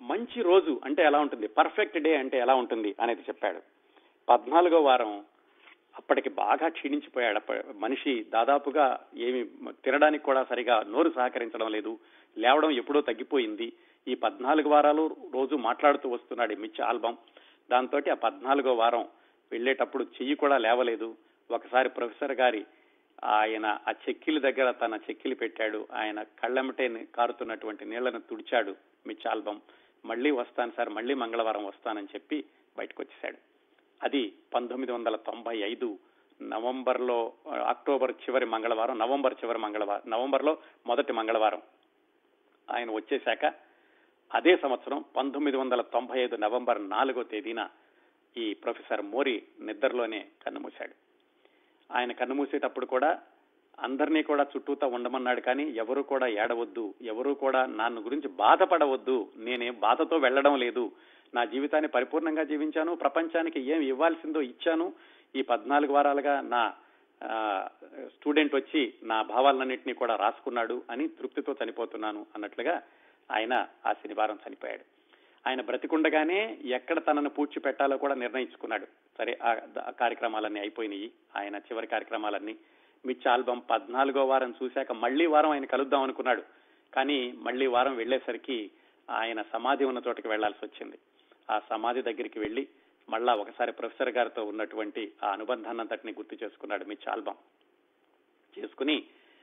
మంచి రోజు అంటే ఎలా ఉంటుంది పర్ఫెక్ట్ డే అంటే ఎలా ఉంటుంది అనేది చెప్పాడు పద్నాలుగో వారం అప్పటికి బాగా క్షీణించిపోయాడు అప్ప- మనిషి దాదాపుగా ఏమి తినడానికి కూడా సరిగా నోరు సహకరించడం లేదు లేవడం ఎప్పుడో తగ్గిపోయింది ఈ పద్నాలుగు వారాలు రోజు మాట్లాడుతూ వస్తున్నాడు ఈ మిచ్ ఆల్బమ్ దాంతో ఆ పద్నాలుగో వారం వెళ్ళేటప్పుడు చెయ్యి కూడా లేవలేదు ఒకసారి ప్రొఫెసర్ గారి ఆయన ఆ చెక్కిలి దగ్గర తన చెక్కిలి పెట్టాడు ఆయన కళ్ళెమటే కారుతున్నటువంటి నీళ్లను తుడిచాడు మిచ్ ఆల్బమ్ మళ్ళీ వస్తాను సార్ మళ్ళీ మంగళవారం వస్తానని చెప్పి బయటకు వచ్చేసాడు అది పంతొమ్మిది వందల తొంభై ఐదు నవంబర్లో అక్టోబర్ చివరి మంగళవారం నవంబర్ చివరి మంగళవారం నవంబర్లో మొదటి మంగళవారం ఆయన వచ్చేశాక అదే సంవత్సరం పంతొమ్మిది వందల తొంభై ఐదు నవంబర్ నాలుగో తేదీన ఈ ప్రొఫెసర్ మోరీ నిద్రలోనే కన్నుమూశాడు ఆయన కన్నుమూసేటప్పుడు కూడా అందరినీ కూడా చుట్టూతా ఉండమన్నాడు కానీ ఎవరు కూడా ఏడవద్దు ఎవరు కూడా నన్ను గురించి బాధపడవద్దు నేనే బాధతో వెళ్ళడం లేదు నా జీవితాన్ని పరిపూర్ణంగా జీవించాను ప్రపంచానికి ఏం ఇవ్వాల్సిందో ఇచ్చాను ఈ పద్నాలుగు వారాలుగా నా ఆ, స్టూడెంట్ వచ్చి నా భావాలన్నింటినీ కూడా రాసుకున్నాడు అని తృప్తితో చనిపోతున్నాను అన్నట్లుగా ఆయన ఆ శనివారం చనిపోయాడు ఆయన బ్రతికుండగానే ఎక్కడ తనను పూడ్చిపెట్టాలో కూడా నిర్ణయించుకున్నాడు సరే ఆ ఆ కార్యక్రమాలన్నీ అయిపోయినాయి ఆయన చివరి కార్యక్రమాలన్నీ మిచ్ ఆల్బమ్ పద్నాలుగో వారం చూశాక మళ్లీ వారం ఆయన కలుద్దాం అనుకున్నాడు కానీ మళ్లీ వారం వెళ్లేసరికి ఆయన సమాధి ఉన్న చోటకి వెళ్లాల్సి వచ్చింది ఆ సమాధి దగ్గరికి వెళ్లి మళ్ళా ఒకసారి ప్రొఫెసర్ గారితో ఉన్నటువంటి ఆ అనుబంధాన్ని అంతటిని గుర్తు చేసుకున్నాడు మిచ్ ఆల్బమ్ చేసుకుని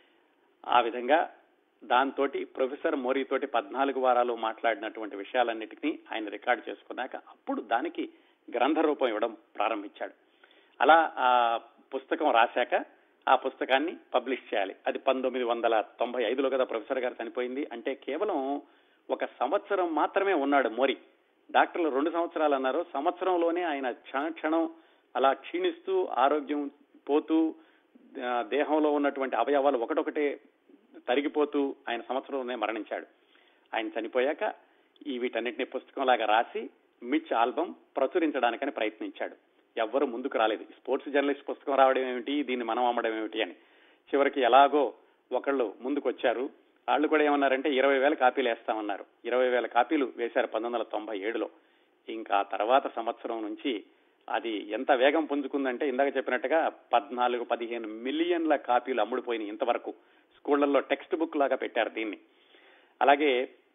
ఆ విధంగా దాంతో ప్రొఫెసర్ మోరీ తోటి పద్నాలుగు వారాలు మాట్లాడినటువంటి విషయాలన్నిటినీ ఆయన రికార్డు చేసుకున్నాక అప్పుడు దానికి గ్రంథ రూపం ఇవ్వడం ప్రారంభించాడు అలా ఆ పుస్తకం రాశాక ఆ పుస్తకాన్ని పబ్లిష్ చేయాలి అది పంతొమ్మిది వందల తొంభై ఐదులో కదా ప్రొఫెసర్ గారు చనిపోయింది అంటే కేవలం ఒక సంవత్సరం మాత్రమే ఉన్నాడు మోరీ డాక్టర్లు రెండు సంవత్సరాలు అన్నారు సంవత్సరంలోనే ఆయన క్షణ క్షణం అలా క్షీణిస్తూ ఆరోగ్యం పోతూ ఆ, దేహంలో ఉన్నటువంటి అవయవాలు ఒకటొకటే తరిగిపోతూ ఆయన సంవత్సరంలోనే మరణించాడు ఆయన చనిపోయాక ఈ వీటన్నిటిని పుస్తకంలాగా రాసి మిచ్ ఆల్బమ్ ప్రచురించడానికని ప్రయత్నించాడు ఎవ్వరు ముందుకు రాలేదు స్పోర్ట్స్ జర్నలిస్ట్ పుస్తకం రావడం ఏమిటి దీన్ని మనం అమ్మడం ఏమిటి అని చివరికి ఎలాగో ఒకళ్ళు ముందుకు వచ్చారు వాళ్ళు కూడా ఏమన్నారంటే ఇరవై వేల కాపీలు వేస్తామన్నారు ఇరవై వేల కాపీలు వేశారు పంతొమ్మిది వందల తొంభై ఏడులో ఇంకా తర్వాత సంవత్సరం నుంచి అది ఎంత వేగం పుంజుకుందంటే ఇందాక చెప్పినట్టుగా పద్నాలుగు పదిహేను మిలియన్ల కాపీలు అమ్ముడుపోయినాయి ఇంతవరకు స్కూళ్లలో టెక్స్ట్ బుక్ లాగా పెట్టారు దీన్ని అలాగే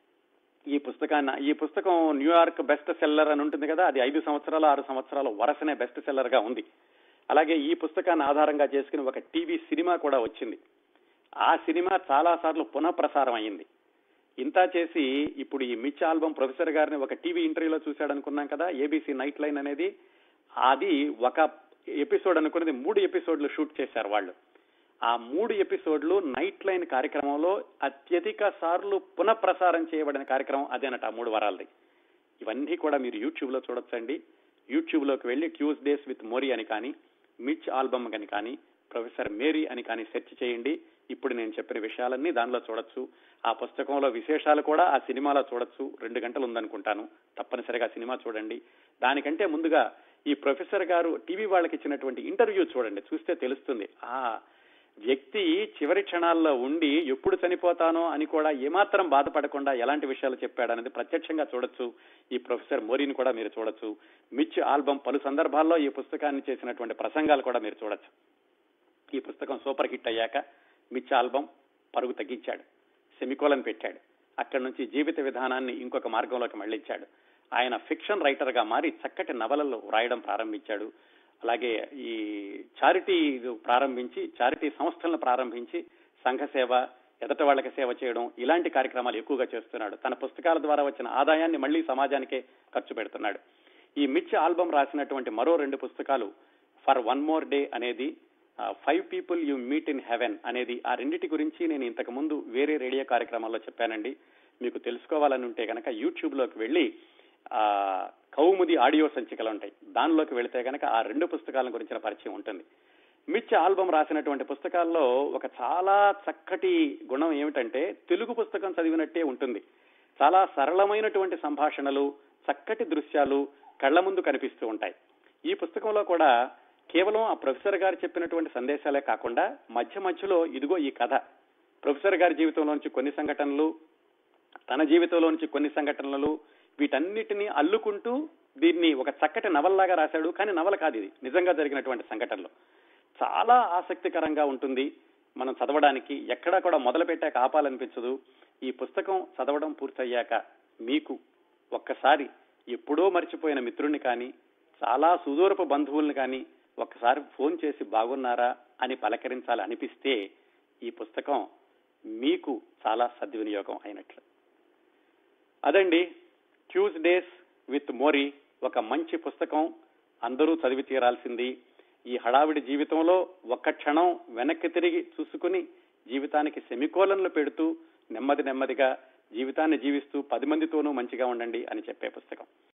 ఈ పుస్తకాన్ని ఈ పుస్తకం న్యూయార్క్ బెస్ట్ సెల్లర్ అని ఉంటుంది కదా అది ఐదు సంవత్సరాలు ఆరు సంవత్సరాలు వరుసనే బెస్ట్ సెల్లర్ గా ఉంది అలాగే ఈ పుస్తకాన్ని ఆధారంగా చేసుకుని ఒక టీవీ సినిమా కూడా వచ్చింది ఆ సినిమా చాలా సార్లు పునఃప్రసారం అయ్యింది ఇంత చేసి ఇప్పుడు ఈ మిచ్ ఆల్బమ్ ప్రొఫెసర్ గారిని ఒక టీవీ ఇంటర్వ్యూలో చూశాడు అనుకున్నాం కదా ఏబీసీ నైట్ లైన్ అనేది అది ఒక ఎపిసోడ్ అనుకున్నది మూడు ఎపిసోడ్లు షూట్ చేశారు వాళ్ళు ఆ మూడు ఎపిసోడ్లు నైట్ లైన్ కార్యక్రమంలో అత్యధిక సార్లు పునఃప్రసారం చేయబడిన కార్యక్రమం అదేనట ఆ మూడు వారాలది ఇవన్నీ కూడా మీరు యూట్యూబ్ లో చూడొచ్చండి యూట్యూబ్ లోకి వెళ్లి ట్యూస్డేస్ విత్ మోరీ అని కానీ మిచ్ ఆల్బమ్ అని కానీ ప్రొఫెసర్ మేరీ అని కానీ సెర్చ్ చేయండి ఇప్పుడు నేను చెప్పిన విషయాలన్నీ దానిలో చూడొచ్చు ఆ పుస్తకంలో విశేషాలు కూడా ఆ సినిమాలో చూడొచ్చు రెండు గంటలు ఉందనుకుంటాను తప్పనిసరిగా ఆ సినిమా చూడండి దానికంటే ముందుగా ఈ ప్రొఫెసర్ గారు టీవీ వాళ్ళకి ఇచ్చినటువంటి ఇంటర్వ్యూ చూడండి చూస్తే తెలుస్తుంది ఆ వ్యక్తి చివరి క్షణాల్లో ఉండి ఎప్పుడు చనిపోతానో అని కూడా ఏమాత్రం బాధపడకుండా ఎలాంటి విషయాలు చెప్పాడనేది ప్రత్యక్షంగా చూడొచ్చు ఈ ప్రొఫెసర్ మోరీని కూడా మీరు చూడొచ్చు మిచ్ ఆల్బమ్ పలు సందర్భాల్లో ఈ పుస్తకాన్ని చేసినటువంటి ప్రసంగాలు కూడా మీరు చూడొచ్చు ఈ పుస్తకం సూపర్ హిట్ అయ్యాక మిచ్ ఆల్బమ్ పరుగు తగ్గించాడు సెమికోలను పెట్టాడు అక్కడి నుంచి జీవిత విధానాన్ని ఇంకొక మార్గంలోకి మళ్లించాడు ఆయన ఫిక్షన్ రైటర్ గా మారి చక్కటి నవలలు రాయడం ప్రారంభించాడు అలాగే ఈ చారిటీ ప్రారంభించి చారిటీ సంస్థలను ప్రారంభించి సంఘ సేవ ఎదట వాళ్ళకి సేవ చేయడం ఇలాంటి కార్యక్రమాలు ఎక్కువగా చేస్తున్నాడు తన పుస్తకాల ద్వారా వచ్చిన ఆదాయాన్ని మళ్లీ సమాజానికే ఖర్చు పెడుతున్నాడు ఈ మిచ్ ఆల్బమ్ రాసినటువంటి మరో రెండు పుస్తకాలు ఫర్ వన్ మోర్ డే అనేది five people you meet in heaven అనేది ఆ రెండిటి గురించి నేను ఇంతకు ముందు వేరే రేడియో కార్యక్రమాల్లో చెప్పానండి మీకు తెలుసుకోవాలని ఉంటే కనుక యూట్యూబ్ లోకి వెళ్ళి ఆ కౌముది ఆడియో సంచికలు ఉంటాయి దానిలోకి వెళితే కనుక ఆ రెండు పుస్తకాల గురించిన పరిచయం ఉంటుంది మిచ్ ఆల్బమ్ రాసినటువంటి పుస్తకాల్లో ఒక చాలా చక్కటి గుణం ఏమిటంటే తెలుగు పుస్తకం చదివినట్టే ఉంటుంది చాలా సరళమైనటువంటి సంభాషణలు చక్కటి దృశ్యాలు కళ్ల ముందు కనిపిస్తూ ఉంటాయి ఈ పుస్తకంలో కూడా కేవలం ఆ ప్రొఫెసర్ గారు చెప్పినటువంటి సందేశాలే కాకుండా మధ్య మధ్యలో ఇదిగో ఈ కథ ప్రొఫెసర్ గారి జీవితంలోంచి కొన్ని సంఘటనలు తన జీవితంలో నుంచి కొన్ని సంఘటనలు వీటన్నిటిని అల్లుకుంటూ దీన్ని ఒక చక్కటి నవల్లాగా రాశాడు కానీ నవల కాదు ఇది నిజంగా జరిగినటువంటి సంఘటనలు చాలా ఆసక్తికరంగా ఉంటుంది మనం చదవడానికి ఎక్కడా కూడా మొదలు పెట్టాక ఆపాలనిపించదు ఈ పుస్తకం చదవడం పూర్తయ్యాక మీకు ఒక్కసారి ఎప్పుడో మర్చిపోయిన మిత్రుణ్ణి కానీ చాలా సుదూరపు బంధువుల్ని కానీ ఒక్కసారి ఫోన్ చేసి బాగున్నారా అని పలకరించాలి అనిపిస్తే ఈ పుస్తకం మీకు చాలా సద్వినియోగం అయినట్లు అదండి ట్యూస్డేస్ విత్ మోరీ ఒక మంచి పుస్తకం అందరూ చదివి తీరాల్సింది ఈ హడావిడి జీవితంలో ఒక్క క్షణం వెనక్కి తిరిగి చూసుకుని జీవితానికి సెమికోలన్లు పెడుతూ నెమ్మది నెమ్మదిగా జీవితాన్ని జీవిస్తూ పది మందితోనూ మంచిగా ఉండండి అని చెప్పే పుస్తకం